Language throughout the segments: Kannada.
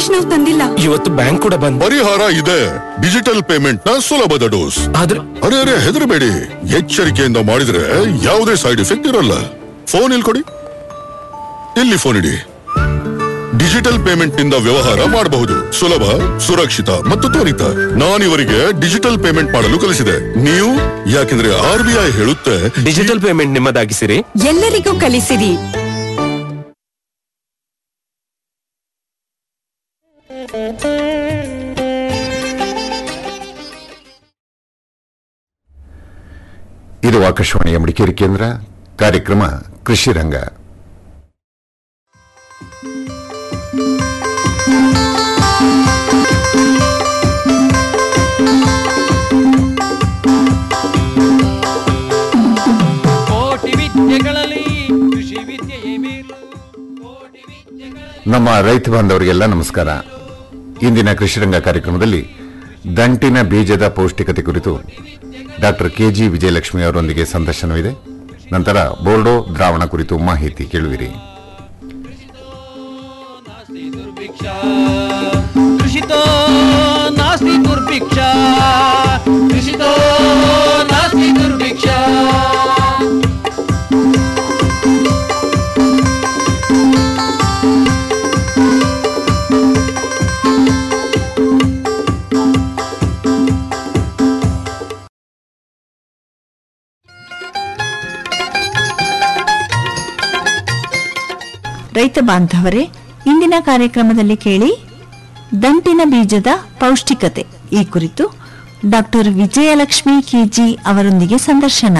ಕ್ಯಾಶ್ ನಾವು ತಂದಿಲ್ಲ ಇವತ್ತು ಬ್ಯಾಂಕ್ ಕೂಡ ಬಂದ್ ಪರಿಹಾರ ಇದೆ ಡಿಜಿಟಲ್ ಪೇಮೆಂಟ್ ನ ಸುಲಭದ ಡೋಸ್ ಆದ್ರೆ ಅರೆ ಅರೆ ಹೆದರಬೇಡಿ ಎಚ್ಚರಿಕೆಯಿಂದ ಮಾಡಿದ್ರೆ ಯಾವುದೇ ಸೈಡ್ ಎಫೆಕ್ಟ್ ಇರಲ್ಲ ಫೋನ್ ಇಲ್ಲಿ ಕೊಡಿ ಇಲ್ಲಿ ಫೋನ್ ಇಡಿ ಡಿಜಿಟಲ್ ಪೇಮೆಂಟ್ ನಿಂದ ವ್ಯವಹಾರ ಮಾಡಬಹುದು ಸುಲಭ ಸುರಕ್ಷಿತ ಮತ್ತು ತ್ವರಿತ ನಾನಿವರಿಗೆ ಡಿಜಿಟಲ್ ಪೇಮೆಂಟ್ ಮಾಡಲು ಕಲಿಸಿದೆ ನೀವು ಯಾಕೆಂದ್ರೆ ಆರ್ ಬಿ ಐ ಹೇಳುತ್ತೆ ಡಿಜಿಟಲ್ ಪೇಮೆಂಟ್ ನಿಮ್ಮದಾಗಿಸಿರಿ ಎಲ್ಲರಿಗೂ ಕಲಿಸಿರಿ ಇದು ಆಕಾಶವಾಣಿಯ ಮಡಿಕೇರಿ ಕೇಂದ್ರ ಕಾರ್ಯಕ್ರಮ ಕೃಷಿ ರಂಗ ಕೋಟಿ ವಿದ್ಯೆಗಳಲ್ಲಿ ಕೃಷಿ ವಿದ್ಯೆಯೇ ಮೇಲು ಕೋಟಿ ವಿದ್ಯೆಗಳಲ್ಲಿ ನಮ್ಮ ರೈತ ಬಾಂಧವರಿಗೆಲ್ಲ ನಮಸ್ಕಾರ ಇಂದಿನ ಕೃಷಿರಂಗ ಕಾರ್ಯಕ್ರಮದಲ್ಲಿ ದಂಟಿನ ಬೀಜದ ಪೌಷ್ಟಿಕತೆ ಕುರಿತು ಡಾಕ್ಟರ್ ಕೆಜಿ ವಿಜಯಲಕ್ಷ್ಮಿ ಅವರೊಂದಿಗೆ ಸಂದರ್ಶನವಿದೆ ನಂತರ ಬೋರ್ಡೋ ದ್ರಾವಣ ಕುರಿತು ಮಾಹಿತಿ ಕೇಳುವಿರಿ ನಾಸ್ತಿ ದುರ್ಭಿಕ್ಷ ಕೃಷಿತೋ ನಾಸ್ತಿ ದುರ್ಭಿಕ್ಷ ಕೃಷಿತೋ ನಾಸ್ತಿ ದುರ್ಭಿಕ್ಷ ರೈತ ಬಾಂಧವರೇ ಇಂದಿನ ಕಾರ್ಯಕ್ರಮದಲ್ಲಿ ಕೇಳಿ ದಂಟಿನ ಬೀಜದ ಪೌಷ್ಟಿಕತೆ ಈ ಕುರಿತು ಡಾಕ್ಟರ್ ವಿಜಯಲಕ್ಷ್ಮಿ ಕೆಜಿ ಅವರೊಂದಿಗೆ ಸಂದರ್ಶನ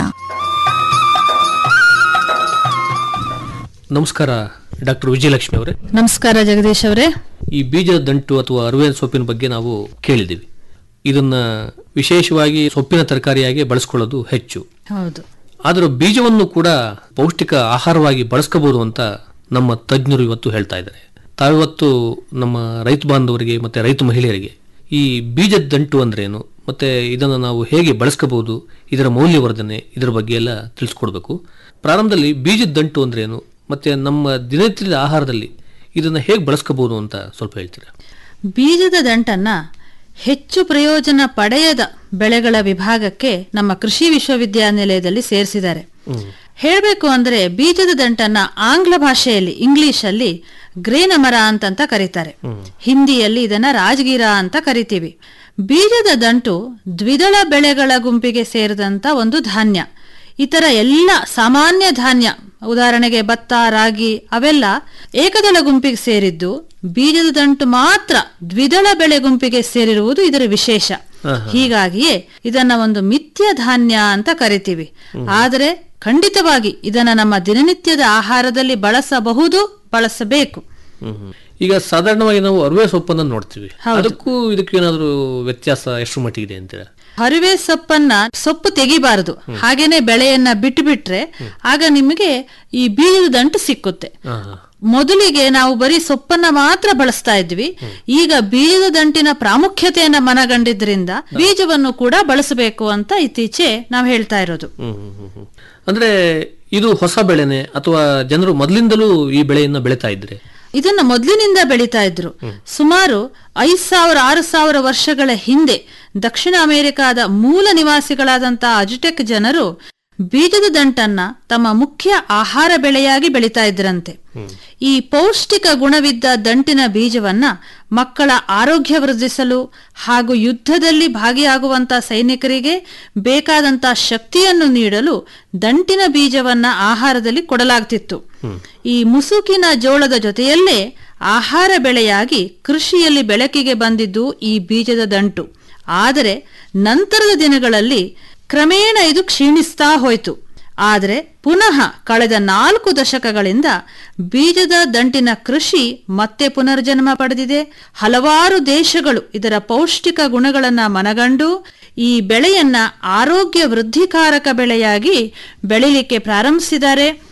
ನಮಸ್ಕಾರ ಡಾಕ್ಟರ್ ವಿಜಯಲಕ್ಷ್ಮಿ ಅವರೇ ನಮಸ್ಕಾರ ಜಗದೀಶ್ ಅವರೇ ಈ ಬೀಜದ ದಂಟು ಅಥವಾ ಅರುವೆ ಸೊಪ್ಪಿನ ಬಗ್ಗೆ ನಾವು ಕೇಳಿದ್ದೀವಿ ಇದನ್ನ ವಿಶೇಷವಾಗಿ ಸೊಪ್ಪಿನ ತರಕಾರಿಯಾಗಿ ಬಳಸ್ಕೊಳ್ಳೋದು ಹೆಚ್ಚು ಹೌದು ಆದರೂ ಬೀಜವನ್ನು ಕೂಡ ಪೌಷ್ಟಿಕ ಆಹಾರವಾಗಿ ಬಳಸ್ಕೋಬಹುದು ಅಂತ ನಮ್ಮ ತಜ್ಞರು ಇವತ್ತು ಹೇಳ್ತಾ ಇದ್ದಾರೆ ತಾವಿವತ್ತು ನಮ್ಮ ರೈತ ಬಾಂಧವರಿಗೆ ಮತ್ತೆ ರೈತ ಮಹಿಳೆಯರಿಗೆ ಈ ಬೀಜದ ದಂಟು ಅಂದ್ರೇನು ಮತ್ತೆ ಇದನ್ನು ನಾವು ಹೇಗೆ ಬಳಸ್ಕೋಬಹುದು ಇದರ ಮೌಲ್ಯವರ್ಧನೆ ಇದರ ಬಗ್ಗೆ ಎಲ್ಲ ತಿಳಿಸ್ಕೊಡ್ಬೇಕು ಪ್ರಾರಂಭದಲ್ಲಿ ಬೀಜದ ದಂಟು ಅಂದ್ರೇನು ಮತ್ತೆ ನಮ್ಮ ದಿನನಿತ್ಯದ ಆಹಾರದಲ್ಲಿ ಇದನ್ನ ಹೇಗೆ ಬಳಸ್ಕೋಬಹುದು ಅಂತ ಸ್ವಲ್ಪ ಹೇಳ್ತೀರಾ ಬೀಜದ ದಂಟನ್ನ ಹೆಚ್ಚು ಪ್ರಯೋಜನ ಪಡೆಯದ ಬೆಳೆಗಳ ವಿಭಾಗಕ್ಕೆ ನಮ್ಮ ಕೃಷಿ ವಿಶ್ವವಿದ್ಯಾನಿಲಯದಲ್ಲಿ ಸೇರಿಸಿದ್ದಾರೆ ಹೇಳಬೇಕು ಅಂದ್ರೆ ಬೀಜದ ದಂಟನ್ನ ಆಂಗ್ಲ ಭಾಷೆಯಲ್ಲಿ ಇಂಗ್ಲಿಷ್ ಅಲ್ಲಿ ಗ್ರೇನ ಮರ ಅಂತಂತ ಕರೀತಾರೆ ಹಿಂದಿಯಲ್ಲಿ ಇದನ್ನ ರಾಜಗಿರ ಅಂತ ಕರಿತೀವಿ ಬೀಜದ ದಂಟು ದ್ವಿದಳ ಬೆಳೆಗಳ ಗುಂಪಿಗೆ ಸೇರಿದಂತ ಒಂದು ಧಾನ್ಯ ಇತರ ಎಲ್ಲ ಸಾಮಾನ್ಯ ಧಾನ್ಯ ಉದಾಹರಣೆಗೆ ಭತ್ತ ರಾಗಿ ಅವೆಲ್ಲ ಏಕದಳ ಗುಂಪಿಗೆ ಸೇರಿದ್ದು ಬೀಜದ ದಂಟು ಮಾತ್ರ ದ್ವಿದಳ ಬೆಳೆ ಗುಂಪಿಗೆ ಸೇರಿರುವುದು ಇದರ ವಿಶೇಷ ಹೀಗಾಗಿಯೇ ಇದನ್ನ ಒಂದು ಮಿಥ್ಯ ಧಾನ್ಯ ಅಂತ ಕರಿತೀವಿ ಆದರೆ ಖಂಡಿತವಾಗಿ ಇದನ್ನ ನಮ್ಮ ದಿನನಿತ್ಯದ ಆಹಾರದಲ್ಲಿ ಬಳಸಬಹುದು ಬಳಸಬೇಕು ಈಗ ಸಾಧಾರಣವಾಗಿ ನಾವು ಅರುವೆ ಸೊಪ್ಪನ್ನು ನೋಡ್ತೀವಿ ಹೌದು. ಅದಕ್ಕೂ ಇದಕ್ಕೂ ಏನಾದರೂ ವ್ಯತ್ಯಾಸ ಎಷ್ಟು ಮಟ್ಟಿಗಿದೆ ಅಂತೀರಾ ಹರಿವೆ ಸೊಪ್ಪನ್ನ ಸೊಪ್ಪು ತೆಗಿಬಾರದು ಹಾಗೇನೆ ಬೆಳೆಯನ್ನ ಬಿಟ್ಟು ಬಿಟ್ರೆ ಆಗ ನಿಮಗೆ ಈ ಬೀಜದ ದಂಟು ಸಿಕ್ಕುತ್ತೆ ಹಾ, ಹಾ. ಮೊದಲಿಗೆ ನಾವು ಬರೀ ಸೊಪ್ಪನ್ನ ಮಾತ್ರ ಬಳಸ್ತಾ ಇದ್ವಿ ಈಗ ಬೀಜದ ದಂಟಿನ ಪ್ರಾಮುಖ್ಯತೆಯನ್ನ ಮನಗಂಡಿದ್ರಿಂದ ಬೀಜವನ್ನು ಕೂಡ ಬಳಸಬೇಕು ಅಂತ ಇತ್ತೀಚೆ ನಾವು ಹೇಳ್ತಾ ಇರೋದು ಹ್ಮ್, ಹ್ಮ್, ಹ್ಮ್, ಹ್ಮ್. ಅಂದ್ರೆ ಇದು ಹೊಸ ಬೆಳೆನೆ ಅಥವಾ ಜನರು ಮೊದಲಿಂದಲೂ ಈ ಬೆಳೆಯನ್ನ ಬೆಳೀತಾ ಇದ್ರೆ ಇದನ್ನ ಮೊದಲಿನಿಂದ ಬೆಳೀತಾ ಇದ್ರು ಸುಮಾರು ಐದ್ ಸಾವಿರ ಆರು ಸಾವಿರ ವರ್ಷಗಳ ಹಿಂದೆ ದಕ್ಷಿಣ ಅಮೆರಿಕಾದ ಮೂಲ ನಿವಾಸಿಗಳಾದಂತಹ ಅಜುಟೆಕ್ ಜನರು ಬೀಜದ ದಂಟನ್ನ ತಮ್ಮ ಮುಖ್ಯ ಆಹಾರ ಬೆಳೆಯಾಗಿ ಬೆಳೀತಾ ಇದ್ರಂತೆ ಈ ಪೌಷ್ಟಿಕ ಗುಣವಿದ್ದ ದಂಟಿನ ಬೀಜವನ್ನ ಮಕ್ಕಳ ಆರೋಗ್ಯ ವೃದ್ಧಿಸಲು ಹಾಗೂ ಯುದ್ಧದಲ್ಲಿ ಭಾಗಿಯಾಗುವಂತ ಸೈನಿಕರಿಗೆ ಬೇಕಾದಂತ ಶಕ್ತಿಯನ್ನು ನೀಡಲು ದಂಟಿನ ಬೀಜವನ್ನ ಆಹಾರದಲ್ಲಿ ಕೊಡಲಾಗ್ತಿತ್ತು ಈ ಮುಸುಕಿನ ಜೋಳದ ಜೊತೆಯಲ್ಲೇ ಆಹಾರ ಬೆಳೆಯಾಗಿ ಕೃಷಿಯಲ್ಲಿ ಬೆಳಕಿಗೆ ಬಂದಿದ್ದು ಈ ಬೀಜದ ದಂಟು ಆದರೆ ನಂತರದ ದಿನಗಳಲ್ಲಿ ಕ್ರಮೇಣ ಇದು ಕ್ಷೀಣಿಸ್ತಾ ಹೋಯಿತು ಆದರೆ ಪುನಃ ಕಳೆದ ನಾಲ್ಕು ದಶಕಗಳಿಂದ ಬೀಜದ ದಂಟಿನ ಕೃಷಿ ಮತ್ತೆ ಪುನರ್ಜನ್ಮ ಪಡೆದಿದೆ ಹಲವಾರು ದೇಶಗಳು ಇದರ ಪೌಷ್ಟಿಕ ಗುಣಗಳನ್ನ ಮನಗಂಡು ಈ ಬೆಳೆಯನ್ನ ಆರೋಗ್ಯ ವೃದ್ಧಿಕಾರಕ ಬೆಳೆಯಾಗಿ ಬೆಳಿಲಿಕ್ಕೆ ಪ್ರಾರಂಭಿಸಿದ್ದಾರೆ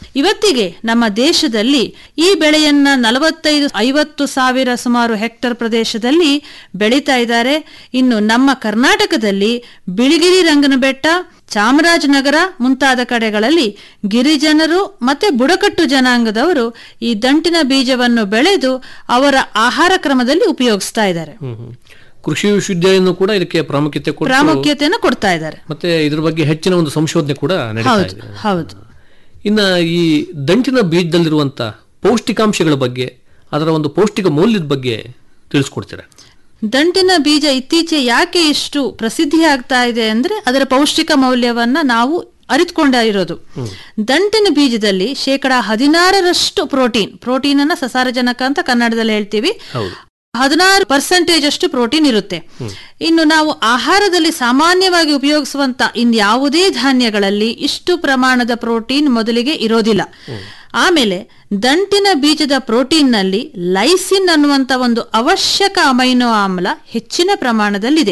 ಇವತ್ತಿಗೆ ನಮ್ಮ ದೇಶದಲ್ಲಿ ಈ ಬೆಳೆಯನ್ನ ನಲವತ್ತೈದು ಐವತ್ತು ಸಾವಿರ ಸುಮಾರು ಹೆಕ್ಟರ್ ಪ್ರದೇಶದಲ್ಲಿ ಬೆಳೀತಾ ಇದ್ದಾರೆ ಇನ್ನು ನಮ್ಮ ಕರ್ನಾಟಕದಲ್ಲಿ ಬಿಳಿಗಿರಿ ರಂಗನಬೆಟ್ಟ ಚಾಮರಾಜನಗರ ಮುಂತಾದ ಕಡೆಗಳಲ್ಲಿ ಗಿರಿಜನರು ಮತ್ತೆ ಬುಡಕಟ್ಟು ಜನಾಂಗದವರು ಈ ದಂಟಿನ ಬೀಜವನ್ನು ಬೆಳೆದು ಅವರ ಆಹಾರ ಕ್ರಮದಲ್ಲಿ ಉಪಯೋಗಿಸ್ತಾ ಇದ್ದಾರೆ ಹ್ಮ್, ಹ್ಮ್. ಕೃಷಿ ವಿಶ್ವವಿದ್ಯಾಲಯನೂ ಕೂಡ ಇದಕ್ಕೆ ಪ್ರಾಮುಖ್ಯತೆ ಕೊಟ್ಟು ಪ್ರಾಮುಖ್ಯತೆಯನ್ನು ಕೊಡ್ತಾ ಇದ್ದಾರೆ ಮತ್ತೆ ಇದ್ರ ಬಗ್ಗೆ ಹೆಚ್ಚಿನ ಒಂದು ಸಂಶೋಧನೆ ಕೂಡ ನಡೀತಾ ಹೌದು ಇದೆ ಹೌದು ಇನ್ನ ಈ ದಂಟಿನ ಬೀಜದಲ್ಲಿರುವಂತ ಪೌಷ್ಟಿಕಾಂಶಗಳ ಬಗ್ಗೆ ಅದರ ಒಂದು ಪೌಷ್ಟಿಕ ಮೌಲ್ಯದ ಬಗ್ಗೆ ತಿಳಿಸ್ಕೊಡ್ತೀರಾ ದಂಟಿನ ಬೀಜ ಇತ್ತೀಚೆ ಯಾಕೆ ಇಷ್ಟು ಪ್ರಸಿದ್ಧಿ ಆಗ್ತಾ ಇದೆ ಅಂದ್ರೆ ಅದರ ಪೌಷ್ಟಿಕ ಮೌಲ್ಯವನ್ನ ನಾವು ಅರಿತುಕೊಂಡಿರೋದು ದಂಟಿನ ಬೀಜದಲ್ಲಿ ಶೇಕಡ ಹದಿನಾರರಷ್ಟು ಪ್ರೋಟೀನ್ ಪ್ರೋಟೀನ್ ಅನ್ನ ಸಸಾರಜನಕ ಅಂತ ಕನ್ನಡದಲ್ಲಿ ಹೇಳ್ತೀವಿ ಹದಿನಾರು ಪರ್ಸೆಂಟೇಜ್ ಅಷ್ಟು ಪ್ರೋಟೀನ್ ಇರುತ್ತೆ ಇನ್ನು ನಾವು ಆಹಾರದಲ್ಲಿ ಸಾಮಾನ್ಯವಾಗಿ ಉಪಯೋಗಿಸುವಂತ ಇನ್ಯಾವುದೇ ಧಾನ್ಯಗಳಲ್ಲಿ ಇಷ್ಟು ಪ್ರಮಾಣದ ಪ್ರೋಟೀನ್ ಮೊದಲಿಗೆ ಇರೋದಿಲ್ಲ ಆಮೇಲೆ ದಂಟಿನ ಬೀಜದ ಪ್ರೋಟೀನ್ನಲ್ಲಿ ಲೈಸಿನ್ ಅನ್ನುವಂತ ಒಂದು ಅವಶ್ಯಕ ಅಮೈನೋ ಆಮ್ಲ ಹೆಚ್ಚಿನ ಪ್ರಮಾಣದಲ್ಲಿದೆ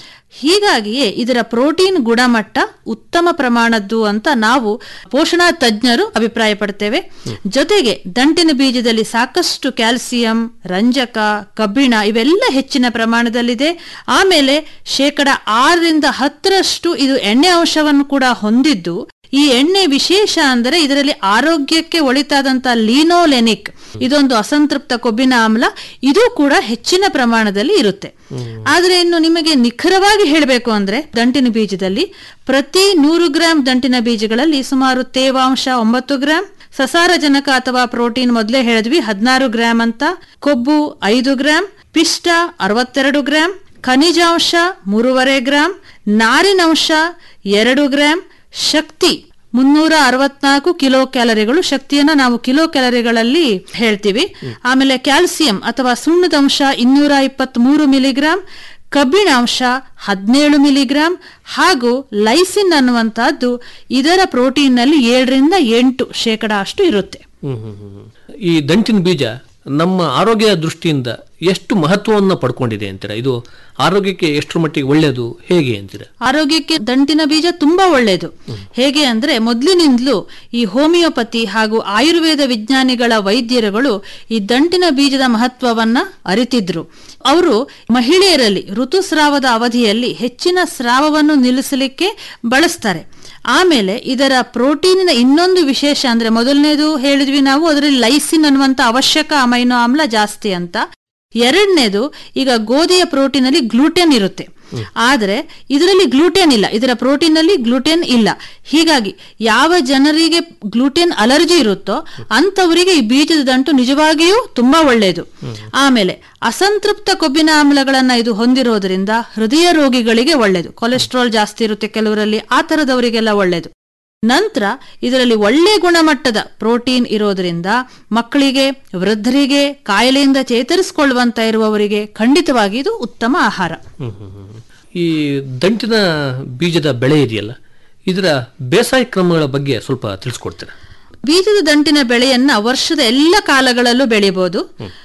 ಹೀಗಾಗಿಯೇ ಇದರ ಪ್ರೋಟೀನ್ ಗುಣಮಟ್ಟ ಉತ್ತಮ ಪ್ರಮಾಣದ್ದು ಅಂತ ನಾವು ಪೋಷಣಾ ತಜ್ಞರು ಅಭಿಪ್ರಾಯ ಪಡ್ತೇವೆ ಜೊತೆಗೆ ದಂಟಿನ ಬೀಜದಲ್ಲಿ ಸಾಕಷ್ಟು ಕ್ಯಾಲ್ಸಿಯಂ ರಂಜಕ ಕಬ್ಬಿಣ ಇವೆಲ್ಲ ಹೆಚ್ಚಿನ ಪ್ರಮಾಣದಲ್ಲಿದೆ ಆಮೇಲೆ ಶೇಕಡ ಆರರಿಂದ ಹತ್ತರಷ್ಟು ಇದು ಎಣ್ಣೆ ಅಂಶವನ್ನು ಕೂಡ ಹೊಂದಿದ್ದು ಈ ಎಣ್ಣೆ ವಿಶೇಷ ಅಂದರೆ ಇದರಲ್ಲಿ ಆರೋಗ್ಯಕ್ಕೆ ಒಳಿತಾದಂತ ಲೀನೋಲೆನಿಕ್ ಇದೊಂದು ಅಸಂತೃಪ್ತ ಕೊಬ್ಬಿನ ಆಮ್ಲ ಇದು ಕೂಡ ಹೆಚ್ಚಿನ ಪ್ರಮಾಣದಲ್ಲಿ ಇರುತ್ತೆ ಆದ್ರೆ ಇನ್ನು ನಿಮಗೆ ನಿಖರವಾಗಿ ಹೇಳಬೇಕು ಅಂದ್ರೆ ದಂಟಿನ ಬೀಜದಲ್ಲಿ ಪ್ರತಿ ನೂರು ಗ್ರಾಂ ದಂಟಿನ ಬೀಜಗಳಲ್ಲಿ ಸುಮಾರು ತೇವಾಂಶ ಒಂಬತ್ತು ಗ್ರಾಂ ಸಸಾರಜನಕ ಅಥವಾ ಪ್ರೋಟೀನ್ ಮೊದಲೇ ಹೇಳಿದ್ವಿ ಹದಿನಾರು ಗ್ರಾಂ ಅಂತ ಕೊಬ್ಬು ಐದು ಗ್ರಾಂ ಪಿಷ್ಟ ಅರವತ್ತೆರಡು ಗ್ರಾಂ ಖನಿಜಾಂಶ ಮೂರುವರೆ ಗ್ರಾಂ ನಾರಿನಂಶ ಎರಡು ಗ್ರಾಂ ಶಕ್ತಿ ಮುನ್ನೂರ ಅರವತ್ನಾಲ್ಕು ಕಿಲೋ ಕ್ಯಾಲರಿಗಳು ಶಕ್ತಿಯನ್ನ ನಾವು ಕಿಲೋ ಕ್ಯಾಲರಿಗಳಲ್ಲಿ ಹೇಳ್ತೀವಿ ಆಮೇಲೆ ಕ್ಯಾಲ್ಸಿಯಂ ಅಥವಾ ಸುಣ್ಣದ ಅಂಶ ಇನ್ನೂರ ಇಪ್ಪತ್ತ್ ಮೂರು ಮಿಲಿಗ್ರಾಂ ಕಬ್ಬಿಣಾಂಶ ಹದಿನೇಳು ಮಿಲಿಗ್ರಾಂ ಹಾಗೂ ಲೈಸಿನ್ ಅನ್ನುವಂತಹದ್ದು ಇದರ ಪ್ರೋಟೀನ್ನಲ್ಲಿ ಏಳರಿಂದ ಎಂಟು ಶೇಕಡ ಅಷ್ಟು ಇರುತ್ತೆ ಹ್ಮ್, ಹ್ಮ್, ಹ್ಮ್. ಈ ದಂಟಿನ ಬೀಜ ನಮ್ಮ ಆರೋಗ್ಯ ದೃಷ್ಟಿಯಿಂದ ಎಷ್ಟು ಮಹತ್ವವನ್ನು ಪಡ್ಕೊಂಡಿದೆ ಅಂತೀರಾ ಇದು ಆರೋಗ್ಯಕ್ಕೆ ಎಷ್ಟರ ಮಟ್ಟಿಗೆ ಒಳ್ಳೆಯದು ಹೇಗೆ ಅಂತೀರಾ ಆರೋಗ್ಯಕ್ಕೆ ದಂಟಿನ ಬೀಜ ತುಂಬಾ ಒಳ್ಳೆಯದು ಹೇಗೆ ಅಂದ್ರೆ ಮೊದಲಿನಿಂದಲೂ ಈ ಹೋಮಿಯೋಪತಿ ಹಾಗೂ ಆಯುರ್ವೇದ ವಿಜ್ಞಾನಿಗಳ ವೈದ್ಯರುಗಳು ಈ ದಂಟಿನ ಬೀಜದ ಮಹತ್ವವನ್ನ ಅರಿತಿದ್ರು ಅವರು ಮಹಿಳೆಯರಲ್ಲಿ ಋತುಸ್ರಾವದ ಅವಧಿಯಲ್ಲಿ ಹೆಚ್ಚಿನ ಸ್ರಾವವನ್ನು ನಿಲ್ಲಿಸಲಿಕ್ಕೆ ಬಳಸ್ತಾರೆ ಆಮೇಲೆ ಇದರ ಪ್ರೋಟೀನಿನ ಇನ್ನೊಂದು ವಿಶೇಷ ಅಂದ್ರೆ ಮೊದಲನೇದು ಹೇಳಿದ್ವಿ ನಾವು ಅದರಲ್ಲಿ ಲೈಸಿನ್ ಅನ್ನುವಂತ ಅವಶ್ಯಕ ಅಮೈನೋ ಆಮ್ಲ ಜಾಸ್ತಿ ಅಂತ ಎರಡನೇದು ಈಗ ಗೋಧಿಯ ಪ್ರೋಟೀನ್ ಅಲ್ಲಿ ಗ್ಲೂಟೆನ್ ಇರುತ್ತೆ ಆದ್ರೆ ಇದರಲ್ಲಿ ಗ್ಲೂಟೆನ್ ಇಲ್ಲ ಇದರ ಪ್ರೋಟೀನ್ ಅಲ್ಲಿ ಗ್ಲೂಟೆನ್ ಇಲ್ಲ ಹೀಗಾಗಿ ಯಾವ ಜನರಿಗೆ ಗ್ಲೂಟೆನ್ ಅಲರ್ಜಿ ಇರುತ್ತೋ ಅಂತವರಿಗೆ ಈ ಬೀಜದ ದಂಟು ನಿಜವಾಗಿಯೂ ತುಂಬಾ ಒಳ್ಳೆಯದು ಆಮೇಲೆ ಅಸಂತೃಪ್ತ ಕೊಬ್ಬಿನ ಆಮ್ಲಗಳನ್ನ ಇದು ಹೊಂದಿರೋದ್ರಿಂದ ಹೃದಯ ರೋಗಿಗಳಿಗೆ ಒಳ್ಳೆಯದು ಕೊಲೆಸ್ಟ್ರಾಲ್ ಜಾಸ್ತಿ ಇರುತ್ತೆ ಕೆಲವರಲ್ಲಿ ಆ ತರದವರಿಗೆಲ್ಲ ಒಳ್ಳೆಯದು ನಂತರ ಇದರಲ್ಲಿ ಒಳ್ಳೆ ಗುಣಮಟ್ಟದ ಪ್ರೋಟೀನ್ ಇರೋದ್ರಿಂದ ಮಕ್ಕಳಿಗೆ ವೃದ್ಧರಿಗೆ ಕಾಯಿಲೆಯಿಂದ ಚೇತರಿಸಿಕೊಳ್ಳುವಂತ ಇರುವವರಿಗೆ ಖಂಡಿತವಾಗಿ ಇದು ಉತ್ತಮ ಆಹಾರ ಹ್ಮ್, ಹ್ಮ್, ಹ್ಮ್. ಈ ದಂಟಿನ ಬೀಜದ ಬೆಳೆ ಇದೆಯಲ್ಲ ಇದರ ಬೇಸಾಯ ಕ್ರಮಗಳ ಬಗ್ಗೆ ಸ್ವಲ್ಪ ತಿಳಿಸ್ಕೊಡ್ತೀರಾ ಬೀಜದ ದಂಟಿನ ಬೆಳೆಯನ್ನ ವರ್ಷದ ಎಲ್ಲ ಕಾಲಗಳಲ್ಲೂ ಬೆಳೆಯಬಹುದು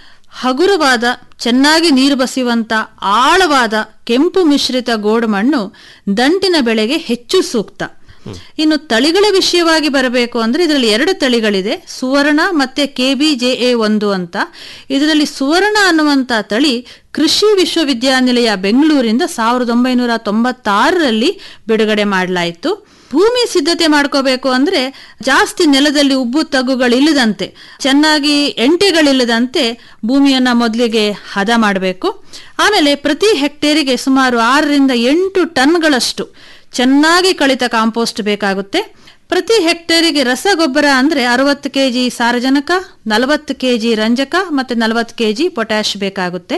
ಹಗುರವಾದ ಚೆನ್ನಾಗಿ ನೀರು ಬಸಿಯುವಂತ ಆಳವಾದ ಕೆಂಪು ಮಿಶ್ರಿತ ಗೋಡು ಮಣ್ಣು ದಂಟಿನ ಬೆಳೆಗೆ ಹೆಚ್ಚು ಸೂಕ್ತ ಇನ್ನು ತಳಿಗಳ ವಿಷಯವಾಗಿ ಬರಬೇಕು ಅಂದ್ರೆ ಇದರಲ್ಲಿ ಎರಡು ತಳಿಗಳಿದೆ ಸುವರ್ಣ ಮತ್ತೆ ಕೆಬಿ ಜೆ ಎ ಒಂದು ಅಂತ ಇದರಲ್ಲಿ ಸುವರ್ಣ ಅನ್ನುವಂತ ತಳಿ ಕೃಷಿ ವಿಶ್ವವಿದ್ಯಾನಿಲಯ ಬೆಂಗಳೂರಿಂದ ಸಾವಿರದ ಒಂಬೈನೂರ ತೊಂಬತ್ತಾರರಲ್ಲಿ ಬಿಡುಗಡೆ ಮಾಡಲಾಯಿತು ಭೂಮಿ ಸಿದ್ಧತೆ ಮಾಡ್ಕೋಬೇಕು ಅಂದ್ರೆ ಜಾಸ್ತಿ ನೆಲದಲ್ಲಿ ಉಬ್ಬು ತಗ್ಗುಗಳಿಲ್ಲದಂತೆ ಚೆನ್ನಾಗಿ ಎಂಟೆಗಳಿಲ್ಲದಂತೆ ಭೂಮಿಯನ್ನ ಮೊದಲಿಗೆ ಹದ ಮಾಡಬೇಕು ಆಮೇಲೆ ಪ್ರತಿ ಹೆಕ್ಟೇರಿಗೆ ಸುಮಾರು ಆರರಿಂದ ಎಂಟು ಟನ್ಗಳಷ್ಟು ಚೆನ್ನಾಗಿ ಕಳಿತ ಕಾಂಪೋಸ್ಟ್ ಬೇಕಾಗುತ್ತೆ ಪ್ರತಿ ಹೆಕ್ಟೇರಿಗೆ ರಸಗೊಬ್ಬರ ಅಂದ್ರೆ ಅರವತ್ತು ಕೆಜಿ ಸಾರಜನಕ ನಲವತ್ತು ಕೆಜಿ ರಂಜಕ ಮತ್ತೆ ನಲವತ್ತು ಕೆಜಿ ಪೊಟ್ಯಾಶ್ ಬೇಕಾಗುತ್ತೆ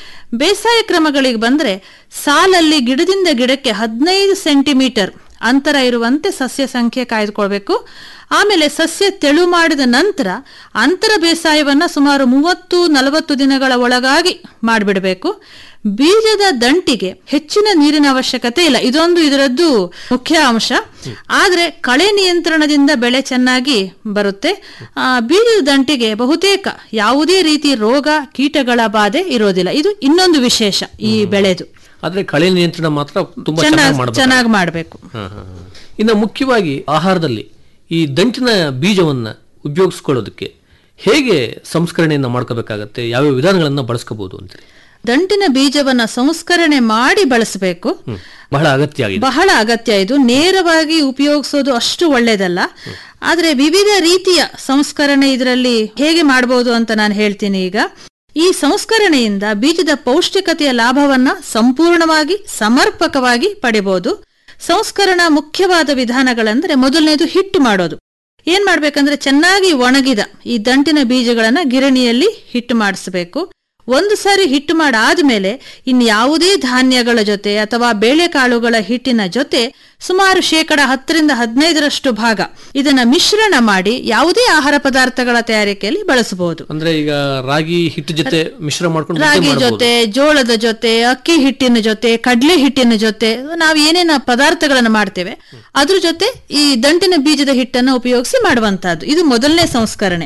ಬೇಸಾಯ ಕ್ರಮಗಳಿಗೆ ಬಂದ್ರೆ ಸಾಲಲ್ಲಿ ಗಿಡದಿಂದ ಗಿಡಕ್ಕೆ ಹದಿನೈದು ಸೆಂಟಿಮೀಟರ್ ಅಂತರ ಇರುವಂತೆ ಸಸ್ಯ ಸಂಖ್ಯೆ ಕಾಯ್ದುಕೊಳ್ಬೇಕು ಆಮೇಲೆ ಸಸ್ಯ ತೆಳು ಮಾಡಿದ ನಂತರ ಅಂತರ ಬೇಸಾಯವನ್ನ ಸುಮಾರು ಮೂವತ್ತು ನಲವತ್ತು ದಿನಗಳ ಒಳಗಾಗಿ ಮಾಡಿಬಿಡಬೇಕು ಬೀಜದ ದಂಟಿಗೆ ಹೆಚ್ಚಿನ ನೀರಿನ ಅವಶ್ಯಕತೆ ಇಲ್ಲ ಇದೊಂದು ಇದರದ್ದು ಮುಖ್ಯ ಅಂಶ ಆದ್ರೆ ಕಳೆ ನಿಯಂತ್ರಣದಿಂದ ಬೆಳೆ ಚೆನ್ನಾಗಿ ಬರುತ್ತೆ ಆ, ಬೀಜದ ದಂಟಿಗೆ ಬಹುತೇಕ ಯಾವುದೇ ರೀತಿ ರೋಗ ಕೀಟಗಳ ಬಾಧೆ ಇರೋದಿಲ್ಲ ಇದು ಇನ್ನೊಂದು ವಿಶೇಷ ಈ ಬೆಳೆದು ಆದ್ರೆ ಕಳೆ ನಿಯಂತ್ರಣ ಮಾತ್ರ ತುಂಬಾ ಚೆನ್ನಾಗಿ ಚೆನ್ನಾಗಿ ಮಾಡಬೇಕು ಚೆನ್ನಾಗಿ ಮಾಡಬೇಕು ಹಾ, ಹಾ, ಹಾ. ಇನ್ನು ಮುಖ್ಯವಾಗಿ ಆಹಾರದಲ್ಲಿ ಈ ದಂಟಿನ ಬೀಜವನ್ನ ಉಪಯೋಗಿಸ್ಕೊಳ್ಳೋದಕ್ಕೆ ಹೇಗೆ ಸಂಸ್ಕರಣೆಯನ್ನ ಮಾಡ್ಕೋಬೇಕಾಗತ್ತೆ ಯಾವ್ಯಾವ ವಿಧಾನಗಳನ್ನ ಬಳಸ್ಕೋಬಹುದು ಅಂತೀರಿ ದಂಟಿನ ಬೀಜವನ್ನ ಸಂಸ್ಕರಣೆ ಮಾಡಿ ಬಳಸಬೇಕು ಹ್ಮ್. ಬಹಳ ಅಗತ್ಯ ಆಗಿದೆ ಬಹಳ ಅಗತ್ಯ ಇದು ನೇರವಾಗಿ ಉಪಯೋಗಿಸೋದು ಅಷ್ಟು ಒಳ್ಳೇದಲ್ಲ ಆದ್ರೆ ವಿವಿಧ ರೀತಿಯ ಸಂಸ್ಕರಣೆ ಇದರಲ್ಲಿ ಹೇಗೆ ಮಾಡಬಹುದು ಅಂತ ನಾನು ಹೇಳ್ತೀನಿ ಈಗ ಈ ಸಂಸ್ಕರಣೆಯಿಂದ ಬೀಜದ ಪೌಷ್ಟಿಕತೆಯ ಲಾಭವನ್ನ ಸಂಪೂರ್ಣವಾಗಿ ಸಮರ್ಪಕವಾಗಿ ಪಡಿಬಹುದು ಸಂಸ್ಕರಣ ಮುಖ್ಯವಾದ ವಿಧಾನಗಳಂದ್ರೆ ಮೊದಲನೇದು ಹಿಟ್ಟು ಮಾಡೋದು ಏನ್ ಮಾಡ್ಬೇಕಂದ್ರೆ ಚೆನ್ನಾಗಿ ಒಣಗಿದ ಈ ದಂಟಿನ ಬೀಜಗಳನ್ನ ಗಿರಣಿಯಲ್ಲಿ ಹಿಟ್ಟು ಮಾಡಿಸಬೇಕು ಒಂದು ಸಾರಿ ಹಿಟ್ಟು ಮಾಡಾದ್ಮೇಲೆ ಇನ್ ಯಾವುದೇ ಧಾನ್ಯಗಳ ಜೊತೆ ಅಥವಾ ಬೇಳೆಕಾಳುಗಳ ಹಿಟ್ಟಿನ ಜೊತೆ ಸುಮಾರು ಶೇಕಡ ಹತ್ತರಿಂದ ಹದಿನೈದರಷ್ಟು ಭಾಗ ಇದನ್ನ ಮಿಶ್ರಣ ಮಾಡಿ ಯಾವುದೇ ಆಹಾರ ಪದಾರ್ಥಗಳ ತಯಾರಿಕೆಯಲ್ಲಿ ಬಳಸಬಹುದು ಅಂದ್ರೆ ಈಗ ರಾಗಿ ಹಿಟ್ಟು ಜೊತೆ ಮಿಶ್ರ ಮಾಡ್ಕೊಂಡು ಮುದ್ದೆ ರಾಗಿ ಮಾಡ್ಬೋದು. ಜೊತೆ ಜೋಳದ ಜೊತೆ ಅಕ್ಕಿ ಹಿಟ್ಟಿನ ಜೊತೆ ಕಡಲೆ ಹಿಟ್ಟಿನ ಜೊತೆ ನಾವು ಏನೇನ ಪದಾರ್ಥಗಳನ್ನು ಮಾಡ್ತೇವೆ ಅದ್ರ ಜೊತೆ ಈ ದಂಟಿನ ಬೀಜದ ಹಿಟ್ಟನ್ನು ಉಪಯೋಗಿಸಿ ಮಾಡುವಂತಹದ್ದು ಇದು ಮೊದಲನೇ ಸಂಸ್ಕರಣೆ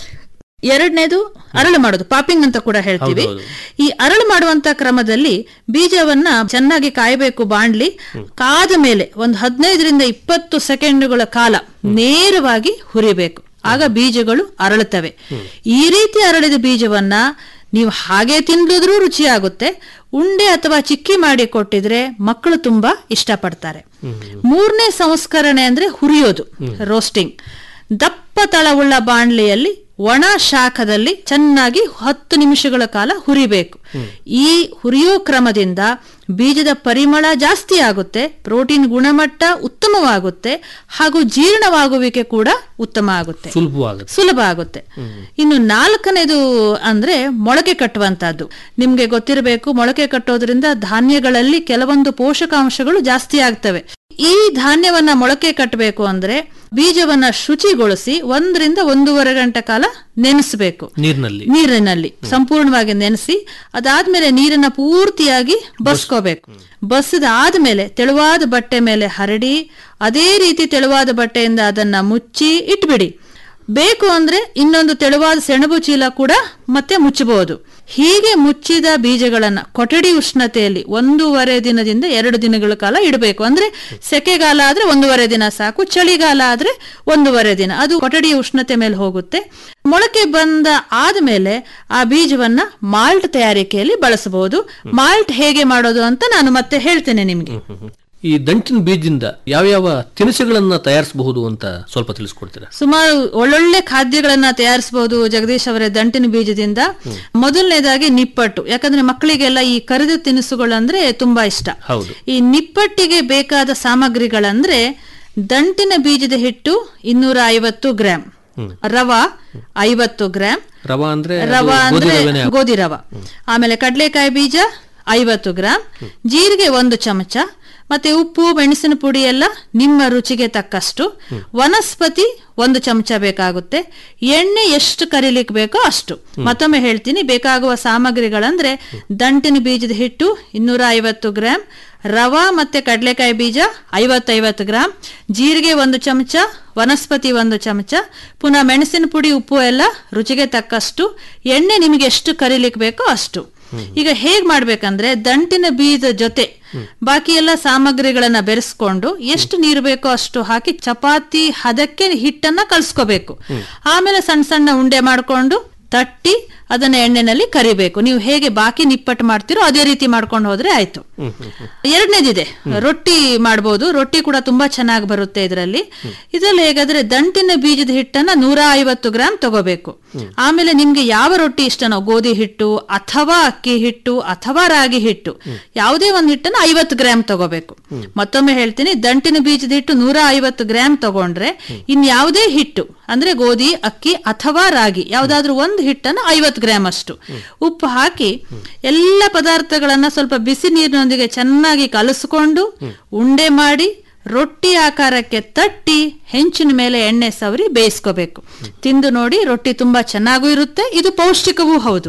ಎರಡನೇದು ಅರಳು ಮಾಡೋದು ಪಾಪಿಂಗ್ ಅಂತ ಕೂಡ ಹೇಳ್ತೀವಿ ಹೌದು, ಈ ಅರಳು ಮಾಡುವಂತ ಕ್ರಮದಲ್ಲಿ ಬೀಜವನ್ನ ಚೆನ್ನಾಗಿ ಕಾಯಬೇಕು ಬಾಣ್ಲಿ ಕಾದ ಮೇಲೆ ಒಂದು ಹದಿನೈದರಿಂದ ಇಪ್ಪತ್ತು ಸೆಕೆಂಡುಗಳ ಕಾಲ ನೇರವಾಗಿ ಹುರಿಬೇಕು ಆಗ ಬೀಜಗಳು ಅರಳುತ್ತವೆ ಈ ರೀತಿ ಅರಳಿದ ಬೀಜವನ್ನ ನೀವು ಹಾಗೆ ತಿಂದಿದ್ರೂ ರುಚಿಯಾಗುತ್ತೆ ಉಂಡೆ ಅಥವಾ ಚಿಕ್ಕಿ ಮಾಡಿ ಕೊಟ್ಟಿದ್ರೆ ಮಕ್ಕಳು ತುಂಬಾ ಇಷ್ಟಪಡ್ತಾರೆ ಮೂರನೇ ಸಂಸ್ಕರಣೆ ಅಂದ್ರೆ ಹುರಿಯೋದು ರೋಸ್ಟಿಂಗ್ ದಪ್ಪ ತಳವುಳ್ಳ ಬಾಣ್ಲಿಯಲ್ಲಿ ಒಣ ಶಾಖದಲ್ಲಿ ಚೆನ್ನಾಗಿ ಹತ್ತು ನಿಮಿಷಗಳ ಕಾಲ ಹುರಿಬೇಕು ಈ ಹುರಿಯೋ ಕ್ರಮದಿಂದ ಬೀಜದ ಪರಿಮಳ ಜಾಸ್ತಿ ಆಗುತ್ತೆ ಪ್ರೋಟೀನ್ ಗುಣಮಟ್ಟ ಉತ್ತಮವಾಗುತ್ತೆ ಹಾಗೂ ಜೀರ್ಣವಾಗುವಿಕೆ ಕೂಡ ಉತ್ತಮ ಆಗುತ್ತೆ ಸುಲಭವಾಗುತ್ತೆ ಸುಲಭ ಆಗುತ್ತೆ ಇನ್ನು ನಾಲ್ಕನೇದು ಅಂದ್ರೆ ಮೊಳಕೆ ಕಟ್ಟುವಂತಹದ್ದು ನಿಮ್ಗೆ ಗೊತ್ತಿರಬೇಕು ಮೊಳಕೆ ಕಟ್ಟೋದ್ರಿಂದ ಧಾನ್ಯಗಳಲ್ಲಿ ಕೆಲವೊಂದು ಪೋಷಕಾಂಶಗಳು ಜಾಸ್ತಿ ಆಗ್ತವೆ ಈ ಧಾನ್ಯವನ್ನ ಮೊಳಕೆ ಕಟ್ಟಬೇಕು ಅಂದ್ರೆ ಬೀಜವನ್ನ ಶುಚಿಗೊಳಿಸಿ ಒಂದರಿಂದ ಒಂದೂವರೆ ಗಂಟೆ ಕಾಲ ನೆನೆಸಬೇಕು ನೀರಿನಲ್ಲಿ ನೀರಿನಲ್ಲಿ ಸಂಪೂರ್ಣವಾಗಿ ನೆನೆಸಿ ಅದಾದ್ಮೇಲೆ ನೀರನ್ನ ಪೂರ್ತಿಯಾಗಿ ಬಸ್ಕೋಬೇಕು ಬಸ್ಸದ ಆದ್ಮೇಲೆ ತೆಳುವಾದ ಬಟ್ಟೆ ಮೇಲೆ ಹರಡಿ ಅದೇ ರೀತಿ ತೆಳುವಾದ ಬಟ್ಟೆಯಿಂದ ಅದನ್ನ ಮುಚ್ಚಿ ಇಟ್ಬಿಡಿ ಬೇಕು ಅಂದ್ರೆ ಇನ್ನೊಂದು ತೆಳುವಾದ ಸೆಣಬು ಚೀಲ ಕೂಡ ಮತ್ತೆ ಮುಚ್ಚಬಹುದು ಹೀಗೆ ಮುಚ್ಚಿದ ಬೀಜಗಳನ್ನ ಕೊಠಡಿ ಉಷ್ಣತೆಯಲ್ಲಿ ಒಂದೂವರೆ ದಿನದಿಂದ ಎರಡು ದಿನಗಳ ಕಾಲ ಇಡಬೇಕು ಅಂದ್ರೆ ಸೆಕೆಗಾಲ ಆದ್ರೆ ಒಂದೂವರೆ ದಿನ ಸಾಕು ಚಳಿಗಾಲ ಆದ್ರೆ ಒಂದೂವರೆ ದಿನ ಅದು ಕೊಠಡಿ ಉಷ್ಣತೆ ಮೇಲೆ ಹೋಗುತ್ತೆ ಮೊಳಕೆ ಬಂದ ಆದ್ಮೇಲೆ ಆ ಬೀಜವನ್ನ ಮಾಲ್ಟ್ ತಯಾರಿಕೆಯಲ್ಲಿ ಬಳಸಬಹುದು ಮಾಲ್ಟ್ ಹೇಗೆ ಮಾಡೋದು ಅಂತ ನಾನು ಮತ್ತೆ ಹೇಳ್ತೇನೆ ನಿಮ್ಗೆ ಈ ದಂಟಿನ ಬೀಜದಿಂದ ಯಾವ್ಯಾವ ತಿನಿಸುಗಳನ್ನ ತಯಾರಿಸಬಹುದು ಅಂತ ಸ್ವಲ್ಪ ತಿಳಿಸ್ಕೊಡ್ತೀರಾ ಸುಮಾರು ಒಳ್ಳೊಳ್ಳೆ ಖಾದ್ಯಗಳನ್ನ ತಯಾರಿಸಬಹುದು ಜಗದೀಶ್ ಅವರೇ ದಂಟಿನ ಬೀಜದಿಂದ ಮೊದಲನೇದಾಗಿ ನಿಪ್ಪಟ್ಟು ಯಾಕಂದ್ರೆ ಮಕ್ಕಳಿಗೆಲ್ಲ ಈ ಕರಿದ ತಿನಿಸುಗಳಂದ್ರೆ ತುಂಬಾ ಇಷ್ಟ ಹೌದು ಈ ನಿಪ್ಪಟ್ಟಿಗೆ ಬೇಕಾದ ಸಾಮಗ್ರಿಗಳಂದ್ರೆ ದಂಟಿನ ಬೀಜದ ಹಿಟ್ಟು ಇನ್ನೂರ ಐವತ್ತು ಗ್ರಾಂ ರವಾ ಐವತ್ತು ಗ್ರಾಂ ರವಾ ಅಂದ್ರೆ ಅದು ರವಾ ಗೋಧಿ ಅಂದ್ರೆ ರವೆನೇ ಗೋಧಿ ರವ ಆಮೇಲೆ ಕಡಲೆಕಾಯಿ ಬೀಜ ಐವತ್ತು ಗ್ರಾಂ ಜೀರಿಗೆ ಒಂದು ಚಮಚ ಮತ್ತೆ ಉಪ್ಪು ಮೆಣಸಿನ ಪುಡಿ ಎಲ್ಲ ನಿಮ್ಮ ರುಚಿಗೆ ತಕ್ಕಷ್ಟು ವನಸ್ಪತಿ ಒಂದು ಚಮಚ ಬೇಕಾಗುತ್ತೆ ಎಣ್ಣೆ ಎಷ್ಟು ಕರಿಲಿಕ್ಕೆ ಬೇಕೋ ಅಷ್ಟು ಮತ್ತೊಮ್ಮೆ ಹೇಳ್ತೀನಿ ಬೇಕಾಗುವ ಸಾಮಗ್ರಿಗಳಂದ್ರೆ ದಂಟಿನ ಬೀಜದ ಹಿಟ್ಟು ಇನ್ನೂರ ಐವತ್ತು ಗ್ರಾಂ ರವಾ ಮತ್ತೆ ಕಡಲೆಕಾಯಿ ಬೀಜ ಐವತ್ತೈವತ್ತು ಗ್ರಾಂ ಜೀರಿಗೆ ಒಂದು ಚಮಚ ವನಸ್ಪತಿ ಒಂದು ಚಮಚ ಪುನಃ ಮೆಣಸಿನ ಪುಡಿ ಉಪ್ಪು ಎಲ್ಲ ರುಚಿಗೆ ತಕ್ಕಷ್ಟು ಎಣ್ಣೆ ನಿಮಗೆ ಎಷ್ಟು ಕರಿಲಿಕ್ಕೆ ಬೇಕೋ ಅಷ್ಟು ಈಗ ಹೇಗ್ ಮಾಡ್ಬೇಕಂದ್ರೆ ದಂಟಿನ ಬೀಜದ ಜೊತೆ ಬಾಕಿ ಎಲ್ಲ ಸಾಮಗ್ರಿಗಳನ್ನ ಬೆರೆಸ್ಕೊಂಡು ಎಷ್ಟು ನೀರು ಬೇಕೋ ಅಷ್ಟು ಹಾಕಿ ಚಪಾತಿ ಹದಕ್ಕೆ ಹಿಟ್ಟನ್ನ ಕಲ್ಸ್ಕೋಬೇಕು ಆಮೇಲೆ ಸಣ್ಣ ಸಣ್ಣ ಉಂಡೆ ಮಾಡ್ಕೊಂಡು ತಟ್ಟಿ ಅದನ್ನ ಎಣ್ಣೆನಲ್ಲಿ ಕರಿಬೇಕು ನೀವು ಹೇಗೆ ಬಾಕಿ ನಿಪ್ಪಟ್ಟು ಮಾಡ್ತೀರೋ ಅದೇ ರೀತಿ ಮಾಡ್ಕೊಂಡು ಹೋದ್ರೆ ಆಯ್ತು ಎರಡನೇದಿದೆ ರೊಟ್ಟಿ ಮಾಡ್ಬೋದು ರೊಟ್ಟಿ ಕೂಡ ತುಂಬಾ ಚೆನ್ನಾಗಿ ಬರುತ್ತೆ ಇದರಲ್ಲಿ ಇದರಲ್ಲಿ ಹೇಗಾದ್ರೆ ದಂಟಿನ ಬೀಜದ ಹಿಟ್ಟನ್ನ ನೂರ ಐವತ್ತು ಗ್ರಾಂ ತಗೋಬೇಕು ಆಮೇಲೆ ನಿಮ್ಗೆ ಯಾವ ರೊಟ್ಟಿ ಇಷ್ಟನೋ ಗೋಧಿ ಹಿಟ್ಟು ಅಥವಾ ಅಕ್ಕಿ ಹಿಟ್ಟು ಅಥವಾ ರಾಗಿ ಹಿಟ್ಟು ಯಾವುದೇ ಒಂದು ಹಿಟ್ಟನ್ನ ಐವತ್ತು ಗ್ರಾಂ ತಗೋಬೇಕು ಮತ್ತೊಮ್ಮೆ ಹೇಳ್ತೀನಿ ದಂಟಿನ ಬೀಜದ ಹಿಟ್ಟು ನೂರ ಐವತ್ತು ಗ್ರಾಂ ತಗೊಂಡ್ರೆ ಇನ್ ಯಾವುದೇ ಹಿಟ್ಟು ಅಂದ್ರೆ ಗೋಧಿ ಅಕ್ಕಿ ಅಥವಾ ರಾಗಿ ಯಾವ್ದಾದ್ರೂ ಒಂದು ಹಿಟ್ಟನ್ನು ಐವತ್ತು ಗ್ರಾಂ ಅಷ್ಟು ಉಪ್ಪು ಹಾಕಿ ಎಲ್ಲ ಪದಾರ್ಥಗಳನ್ನ ಸ್ವಲ್ಪ ಬಿಸಿ ನೀರಿನೊಂದಿಗೆ ಚೆನ್ನಾಗಿ ಕಲಸ್ಕೊಂಡು ಉಂಡೆ ಮಾಡಿ ರೊಟ್ಟಿ ಆಕಾರಕ್ಕೆ ತಟ್ಟಿ ಹೆಂಚಿನ ಮೇಲೆ ಎಣ್ಣೆ ಸವರಿ ಬೇಯಿಸ್ಕೋಬೇಕು ತಿಂದು ನೋಡಿ ರೊಟ್ಟಿ ತುಂಬಾ ಚೆನ್ನಾಗೂ ಇರುತ್ತೆ ಇದು ಪೌಷ್ಟಿಕವೂ ಹೌದು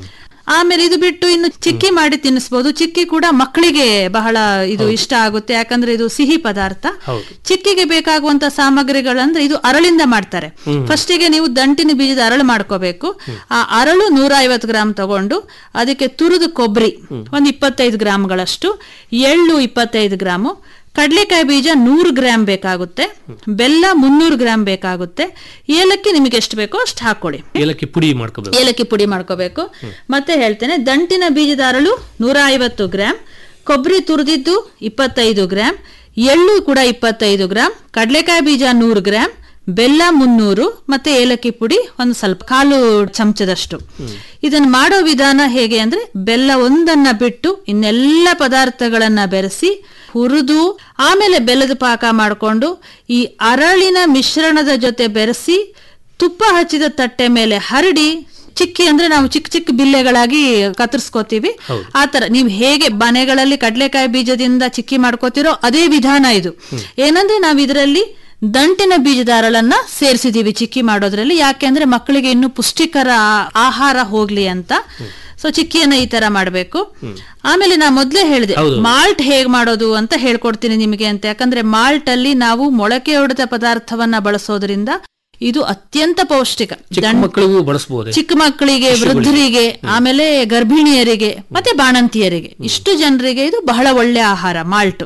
ಆಮೇಲೆ ಇದು ಬಿಟ್ಟು ಇನ್ನು ಚಿಕ್ಕಿ ಮಾಡಿ ತಿನ್ನಿಸ್ಬೋದು ಚಿಕ್ಕಿ ಕೂಡ ಮಕ್ಕಳಿಗೆ ಬಹಳ ಇದು ಇಷ್ಟ ಆಗುತ್ತೆ ಯಾಕಂದ್ರೆ ಇದು ಸಿಹಿ ಪದಾರ್ಥ ಚಿಕ್ಕಿಗೆ ಬೇಕಾಗುವಂತ ಸಾಮಗ್ರಿಗಳಂದ್ರೆ ಇದು ಅರಳಿಂದ ಮಾಡ್ತಾರೆ ಫಸ್ಟಿಗೆ ನೀವು ದಂಟಿನ ಬೀಜದ ಅರಳು ಮಾಡ್ಕೋಬೇಕು ಆ ಅರಳು ನೂರ ಐವತ್ತು ಗ್ರಾಮ್ ತಗೊಂಡು ಅದಕ್ಕೆ ತುರಿದು ಕೊಬ್ಬರಿ ಒಂದ್ ಇಪ್ಪತ್ತೈದು ಗ್ರಾಮ್ಗಳಷ್ಟು ಎಳ್ಳು ಇಪ್ಪತ್ತೈದು ಗ್ರಾಮು ಕಡಲೆಕಾಯಿ ಬೀಜ ನೂರು ಗ್ರಾಮ್ ಬೇಕಾಗುತ್ತೆ ಬೆಲ್ಲ ಮುನ್ನೂರು ಗ್ರಾಮ್ ಬೇಕಾಗುತ್ತೆ ಏಲಕ್ಕಿ ನಿಮಗೆ ಎಷ್ಟು ಬೇಕೋ ಅಷ್ಟು ಹಾಕೊಳ್ಳಿ ಏಲಕ್ಕಿ ಪುಡಿ ಮಾಡ್ಕೋಬೇಕು ಏಲಕ್ಕಿ ಪುಡಿ ಮಾಡ್ಕೋಬೇಕು ಮತ್ತೆ ಹೇಳ್ತೇನೆ ದಂಟಿನ ಬೀಜದ ಅರಳು ನೂರ ಐವತ್ತು ಗ್ರಾಮ್ ಕೊಬ್ಬರಿ ತುರಿದಿದ್ದು ಇಪ್ಪತ್ತೈದು ಗ್ರಾಮ್ ಎಳ್ಳು ಕೂಡ ಇಪ್ಪತ್ತೈದು ಗ್ರಾಮ್ ಕಡಲೆಕಾಯಿ ಬೀಜ ನೂರು ಗ್ರಾಮ್ ಬೆಲ್ಲ ಮುನ್ನೂರು ಮತ್ತೆ ಏಲಕ್ಕಿ ಪುಡಿ ಒಂದು ಸ್ವಲ್ಪ ಕಾಲು ಚಮಚದಷ್ಟು ಇದನ್ನ ಮಾಡೋ ವಿಧಾನ ಹೇಗೆ ಅಂದ್ರೆ ಬೆಲ್ಲ ಒಂದನ್ನ ಬಿಟ್ಟು ಇನ್ನೆಲ್ಲ ಪದಾರ್ಥಗಳನ್ನ ಬೆರೆಸಿ ಹುರಿದು ಆಮೇಲೆ ಬೆಲ್ಲದ ಪಾಕ ಮಾಡಿಕೊಂಡು ಈ ಅರಳಿನ ಮಿಶ್ರಣದ ಜೊತೆ ಬೆರೆಸಿ ತುಪ್ಪ ಹಚ್ಚಿದ ತಟ್ಟೆ ಮೇಲೆ ಹರಡಿ ಚಿಕ್ಕಿ ಅಂದ್ರೆ ನಾವು ಚಿಕ್ಕ ಚಿಕ್ಕ ಬಿಲ್ಲೆಗಳಾಗಿ ಕತ್ತರಿಸ್ಕೋತೀವಿ ಆ ತರ ನೀವು ಹೇಗೆ ಮನೆಗಳಲ್ಲಿ ಕಡಲೆಕಾಯಿ ಬೀಜದಿಂದ ಚಿಕ್ಕಿ ಮಾಡ್ಕೋತಿರೋ ಅದೇ ವಿಧಾನ ಇದು ಏನಂದ್ರೆ ನಾವು ಇದರಲ್ಲಿ ದಂಟಿನ ಬೀಜದ ಅರಳನ್ನ ಸೇರಿಸಿದೀವಿ ಚಿಕ್ಕಿ ಮಾಡೋದ್ರಲ್ಲಿ ಯಾಕೆಂದ್ರೆ ಮಕ್ಕಳಿಗೆ ಇನ್ನು ಪುಷ್ಟಿಕರ ಆ- ಆಹಾರ ಹೋಗ್ಲಿ ಅಂತ ಸೊ ಚಿಕ್ಕಿಯನ್ನ ಈ ತರ ಮಾಡ್ಬೇಕು ಆಮೇಲೆ ನಾ ಮೊದ್ಲೇ ಹೇಳಿದೆ ಮಾಲ್ಟ್ ಹೇಗ್ ಮಾಡೋದು ಅಂತ ಹೇಳ್ಕೊಡ್ತೀನಿ ನಿಮಗೆ ಅಂತ ಯಾಕಂದ್ರೆ ಮಾಲ್ಟ್ ಅಲ್ಲಿ ನಾವು ಮೊಳಕೆ ಹೊಡೆದ ಪದಾರ್ಥವನ್ನ ಬಳಸೋದ್ರಿಂದ ಇದು ಅತ್ಯಂತ ಪೌಷ್ಟಿಕ ಚಿಕ್ಕ ದಂಟ್- ಮಕ್ಕಳಿಗೂ ಬಳಸಬಹುದೇ ಚಿಕ್ಕ ಮಕ್ಕಳಿಗೆ ವೃದ್ಧರಿಗೆ ಆಮೇಲೆ ಗರ್ಭಿಣಿಯರಿಗೆ ಮತ್ತೆ ಬಾಣಂತಿಯರಿಗೆ ಇಷ್ಟು ಜನರಿಗೆ ಇದು ಬಹಳ ಒಳ್ಳೆ ಆಹಾರ ಮಾಲ್ಟ್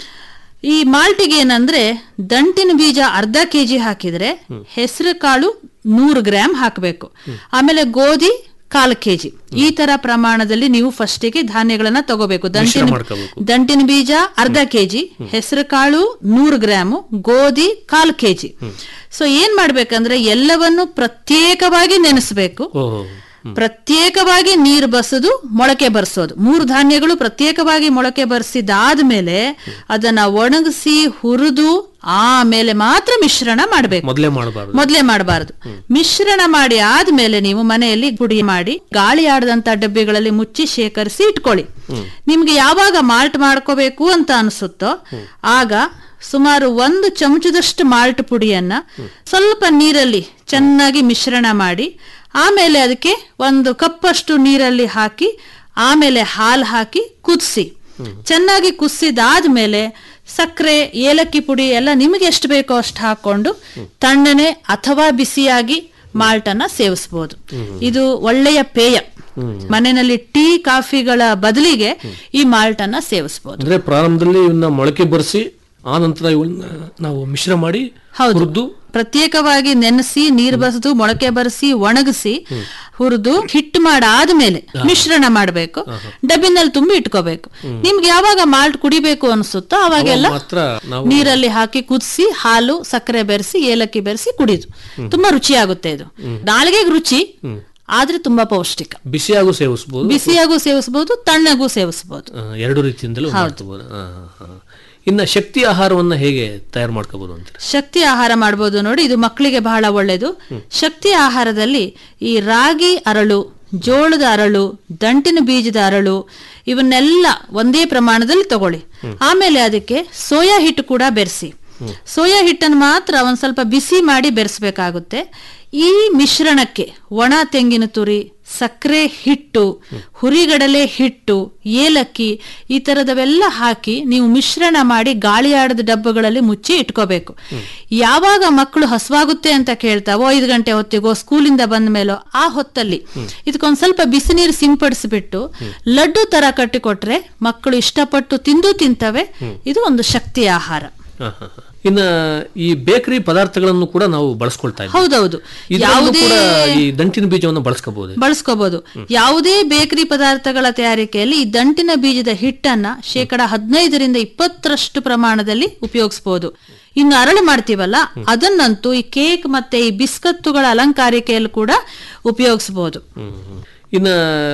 ಈ ಮಾಲ್ಟಿಗೆ ಏನಂದ್ರೆ ದಂಟಿನ ಬೀಜ ಅರ್ಧ ಕೆಜಿ ಹಾಕಿದ್ರೆ ಹೆಸರು ಕಾಳು ನೂರು ಗ್ರಾಮ್ ಹಾಕಬೇಕು ಆಮೇಲೆ ಗೋಧಿ ಕಾಲು ಕೆಜಿ ಈ ತರ ಪ್ರಮಾಣದಲ್ಲಿ ನೀವು ಫಸ್ಟಿಗೆ ಧಾನ್ಯಗಳನ್ನ ತಗೋಬೇಕು ದಂಟಿನ ಮಾಡ್ಕೋಬೇಕು. ದಂಟಿನ ಬೀಜ ಅರ್ಧ ಕೆಜಿ ಹೆಸರು ಕಾಳು ನೂರು ಗ್ರಾಮು ಗೋಧಿ ಕಾಲು ಕೆಜಿ ಸೊ ಏನ್ ಮಾಡ್ಬೇಕಂದ್ರೆ ಎಲ್ಲವನ್ನು ಪ್ರತ್ಯೇಕವಾಗಿ ನೆನೆಸ್ಬೇಕು ಓಹೋ ಪ್ರತ್ಯೇಕವಾಗಿ ನೀರು ಬಸದು ಮೊಳಕೆ ಬರ್ಸೋದು ಮೂರು ಧಾನ್ಯಗಳು ಪ್ರತ್ಯೇಕವಾಗಿ ಮೊಳಕೆ ಬರ್ಸಿದಾದ್ಮೇಲೆ ಅದನ್ನ ಒಣಗಿಸಿ ಹುರಿದು ಆಮೇಲೆ ಮಾತ್ರ ಮಿಶ್ರಣ ಮಾಡ್ಬೇಕು ಮೊದಲೇ ಮಾಡಬಾರ್ದು ಮೊದಲೇ ಮಾಡಬಾರದು ಮಿಶ್ರಣ ಮಾಡಿ ಆದ್ಮೇಲೆ ನೀವು ಮನೆಯಲ್ಲಿ ಪುಡಿ ಮಾಡಿ ಗಾಳಿ ಆಡದಂತ ಡಬ್ಬಿಗಳಲ್ಲಿ ಮುಚ್ಚಿ ಶೇಖರಿಸಿ ಇಟ್ಕೊಳ್ಳಿ ನಿಮ್ಗೆ ಯಾವಾಗ ಮಾಲ್ಟ್ ಮಾಡ್ಕೋಬೇಕು ಅಂತ ಅನ್ಸುತ್ತೋ ಆಗ ಸುಮಾರು ಒಂದು ಚಮಚದಷ್ಟು ಮಾಲ್ಟ್ ಪುಡಿಯನ್ನ ಸ್ವಲ್ಪ ನೀರಲ್ಲಿ ಚೆನ್ನಾಗಿ ಮಿಶ್ರಣ ಮಾಡಿ ಆಮೇಲೆ ಅದಕ್ಕೆ ಒಂದು ಕಪ್ಪಷ್ಟು ನೀರಲ್ಲಿ ಹಾಕಿ ಆಮೇಲೆ ಹಾಲು ಹಾಕಿ ಕುದಿಸಿ ಚೆನ್ನಾಗಿ ಕುದಿಸಿದಾದ್ಮೇಲೆ ಸಕ್ಕರೆ ಏಲಕ್ಕಿ ಪುಡಿ ಎಲ್ಲ ನಿಮಗೆ ಎಷ್ಟು ಬೇಕೋ ಅಷ್ಟು ಹಾಕೊಂಡು ತಣ್ಣನೆ ಅಥವಾ ಬಿಸಿಯಾಗಿ ಮಾಲ್ಟನ್ನ ಸೇವಿಸಬಹುದು ಇದು ಒಳ್ಳೆಯ ಪೇಯ ಮನೆಯಲ್ಲಿ ಟೀ ಕಾಫಿಗಳ ಬದಲಿಗೆ ಈ ಮಾಲ್ಟನ್ನ ಸೇವಿಸಬಹುದು ಅಂದ್ರೆ ಪ್ರಾರಂಭದಲ್ಲಿ ಇವನ್ನ ಮೊಳಕೆ ಬರೆಸಿ ಆ ನಂತರ ಇವನ್ನ ನಾವು ಮಿಶ್ರ ಮಾಡಿ ಹೌದು ಹುರಿದು ಪ್ರತ್ಯೇಕವಾಗಿ ನೆನೆಸಿ ನೀರು ಬಸದು ಮೊಳಕೆ ಬರೆಸಿ ಒಣಗಿಸಿ ಹುರಿದು ಹಿಟ್ಟು ಮಾಡಾದ್ಮೇಲೆ ಮಿಶ್ರಣ ಮಾಡಬೇಕು ಡಬ್ಬಿನಲ್ಲಿ ತುಂಬಿ ಇಟ್ಕೋಬೇಕು ನಿಮ್ಗೆ ಯಾವಾಗ ಮಾಲ್ಟ್ ಕುಡಿಬೇಕು ಅನ್ಸುತ್ತೋ ಅವಾಗೆಲ್ಲ ಮಾತ್ರ ನಾವು ನೀರಲ್ಲಿ ಹಾಕಿ ಕುದಿಸಿ ಹಾಲು ಸಕ್ಕರೆ ಬೆರೆಸಿ ಏಲಕ್ಕಿ ಬೆರೆಸಿ ಕುಡಿದು ತುಂಬಾ ರುಚಿಯಾಗುತ್ತೆ ಇದು ನಾಳೆಗೆ ರುಚಿ ಆದ್ರೆ ತುಂಬಾ ಪೌಷ್ಟಿಕ ಬಿಸಿಯಾಗೂ ಸೇವಿಸಬಹುದು ಬಿಸಿಯಾಗೂ ಸೇವಿಸಬಹುದು ತಣ್ಣಗೂ ಸೇವಿಸಬಹುದು ಎರಡು ರೀತಿಯಿಂದಲೂ ಮಾಡ್ಕೋಬಹುದು ಆ, ಆ, ಆ. ಇನ್ನ ಶಕ್ತಿ ಆಹಾರವನ್ನ ಹೇಗೆ ತಯಾರು ಮಾಡ್ಕೋಬಹುದು ಅಂತೀರ ಶಕ್ತಿ ಆಹಾರ ಮಾಡ್ಬೋದು ನೋಡಿ ಇದು ಮಕ್ಕಳಿಗೆ ಬಹಳ ಒಳ್ಳೆಯದು ಶಕ್ತಿ ಆಹಾರದಲ್ಲಿ ಈ ರಾಗಿ ಅರಳು ಜೋಳದ ಅರಳು ದಂಟಿನ ಬೀಜದ ಅರಳು ಇವನ್ನೆಲ್ಲ ಒಂದೇ ಪ್ರಮಾಣದಲ್ಲಿ ತಗೊಳ್ಳಿ ಆಮೇಲೆ ಅದಕ್ಕೆ ಸೋಯಾ ಹಿಟ್ಟು ಕೂಡ ಬೆರೆಸಿ ಸೋಯಾ ಹಿಟ್ಟನ್ನು ಮಾತ್ರ ಒಂದ್ ಸ್ವಲ್ಪ ಬಿಸಿ ಮಾಡಿ ಬೆರೆಸ್ಬೇಕಾಗುತ್ತೆ ಈ ಮಿಶ್ರಣಕ್ಕೆ ಒಣ ತೆಂಗಿನ ತುರಿ ಸಕ್ಕರೆ ಹಿಟ್ಟು ಹುರಿಗಡಲೆ ಹಿಟ್ಟು ಏಲಕ್ಕಿ ಈ ತರದವೆಲ್ಲ ಹಾಕಿ ನೀವು ಮಿಶ್ರಣ ಮಾಡಿ ಗಾಳಿ ಆಡದ ಡಬ್ಬಗಳಲ್ಲಿ ಮುಚ್ಚಿ ಇಟ್ಕೋಬೇಕು ಯಾವಾಗ ಮಕ್ಕಳು ಹಸುವಾಗುತ್ತೆ ಅಂತ ಕೇಳ್ತಾವೋ ಐದು ಗಂಟೆ ಹೊತ್ತಿಗೋ ಸ್ಕೂಲಿಂದ ಬಂದ ಮೇಲೋ ಆ ಹೊತ್ತಲ್ಲಿ ಇದಕ್ಕೊಂದ್ ಸ್ವಲ್ಪ ಬಿಸಿ ನೀರು ಸಿಂಪಡಿಸ್ಬಿಟ್ಟು ಲಡ್ಡು ತರ ಕಟ್ಟಿಕೊಟ್ರೆ ಮಕ್ಕಳು ಇಷ್ಟಪಟ್ಟು ತಿಂದು ತಿಂತವೆ ಇದು ಒಂದು ಶಕ್ತಿ ಆಹಾರ ಆ, ಆ, ಆ. ಇನ್ನ ಈ ಬೇಕರಿ ಪದಾರ್ಥಗಳನ್ನು ಕೂಡ ನಾವು ಬಳಸ್ಕೊಳ್ತಾ ಇದ್ದೀವಿ ಹೌದೌದು ಇದರಲ್ಲೂ ಯಾವುದೇ ಕೂಡ ಈ ದಂಟಿನ ಬೀಜವನ್ನು ಬಳಸ್ಕೋಬಹುದು ಬಳಸ್ಕೋಬಹುದು ಯಾವುದೇ ಬೇಕರಿ ಪದಾರ್ಥಗಳ ತಯಾರಿಕೆಯಲ್ಲಿ ಈ ದಂಟಿನ ಬೀಜದ ಹಿಟ್ಟನ್ನ ಶೇಕಡ ಹದಿನೈದರಿಂದ ಇಪ್ಪತ್ತರಷ್ಟು ಪ್ರಮಾಣದಲ್ಲಿ ಉಪಯೋಗಿಸಬಹುದು ಇನ್ನು ಅರಳು ಮಾಡ್ತೀವಲ್ಲ ಅದನ್ನಂತೂ ಈ ಕೇಕ್ ಮತ್ತೆ ಈ ಬಿಸ್ಕತ್ತುಗಳ ಅಲಂಕಾರಿಕೆಯಲ್ಲಿ ಕೂಡ ಉಪಯೋಗಿಸಬಹುದು ಇನ್ನ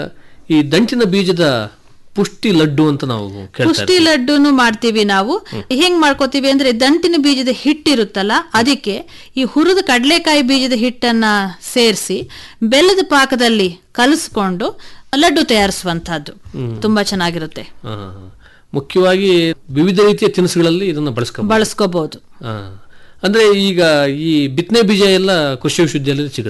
ಈ ದಂಟಿನ ಬೀಜದ ಪುಷ್ಟಿ ಲಡ್ಡು ಅಂತ ನಾವು ಕೇಳ್ತಾ ಪುಷ್ಟಿ ಲಡ್ಡುನು ಮಾಡ್ತೀವಿ ನಾವು ಹೆಂಗ್ ಮಾಡ್ಕೋತೀವಿ ಅಂದ್ರೆ ದಂಟಿನ ಬೀಜದ ಹಿಟ್ಟಿರುತ್ತಲ್ಲ ಅದಕ್ಕೆ ಈ ಹುರಿದ ಕಡಲೆಕಾಯಿ ಬೀಜದ ಹಿಟ್ಟನ್ನ ಸೇರಿಸಿ ಬೆಲ್ಲದ ಪಾಕದಲ್ಲಿ ಕಲಸ್ಕೊಂಡು ಲಡ್ಡು ತಯಾರಿಸುವಂತಹದ್ದು ತುಂಬಾ ಚೆನ್ನಾಗಿರುತ್ತೆ ಆ, ಆ, ಆ. ಮುಖ್ಯವಾಗಿ ವಿವಿಧ ರೀತಿಯ ತಿನಿಸುಗಳಲ್ಲಿ ಇದನ್ನ ಬಳಸ್ಕೋಬಹುದು ಬಳಸ್ಕೋಬಹುದು ಆ. ಅಂದ್ರೆ ಈಗ ಈ ಬಿತ್ತನೆ ಬೀಜ ಎಲ್ಲ ಕೃಷಿ ವಿಶ್ವವಿದ್ಯಾಲಯದಲ್ಲಿ ಸಿಗುತ್ತೆ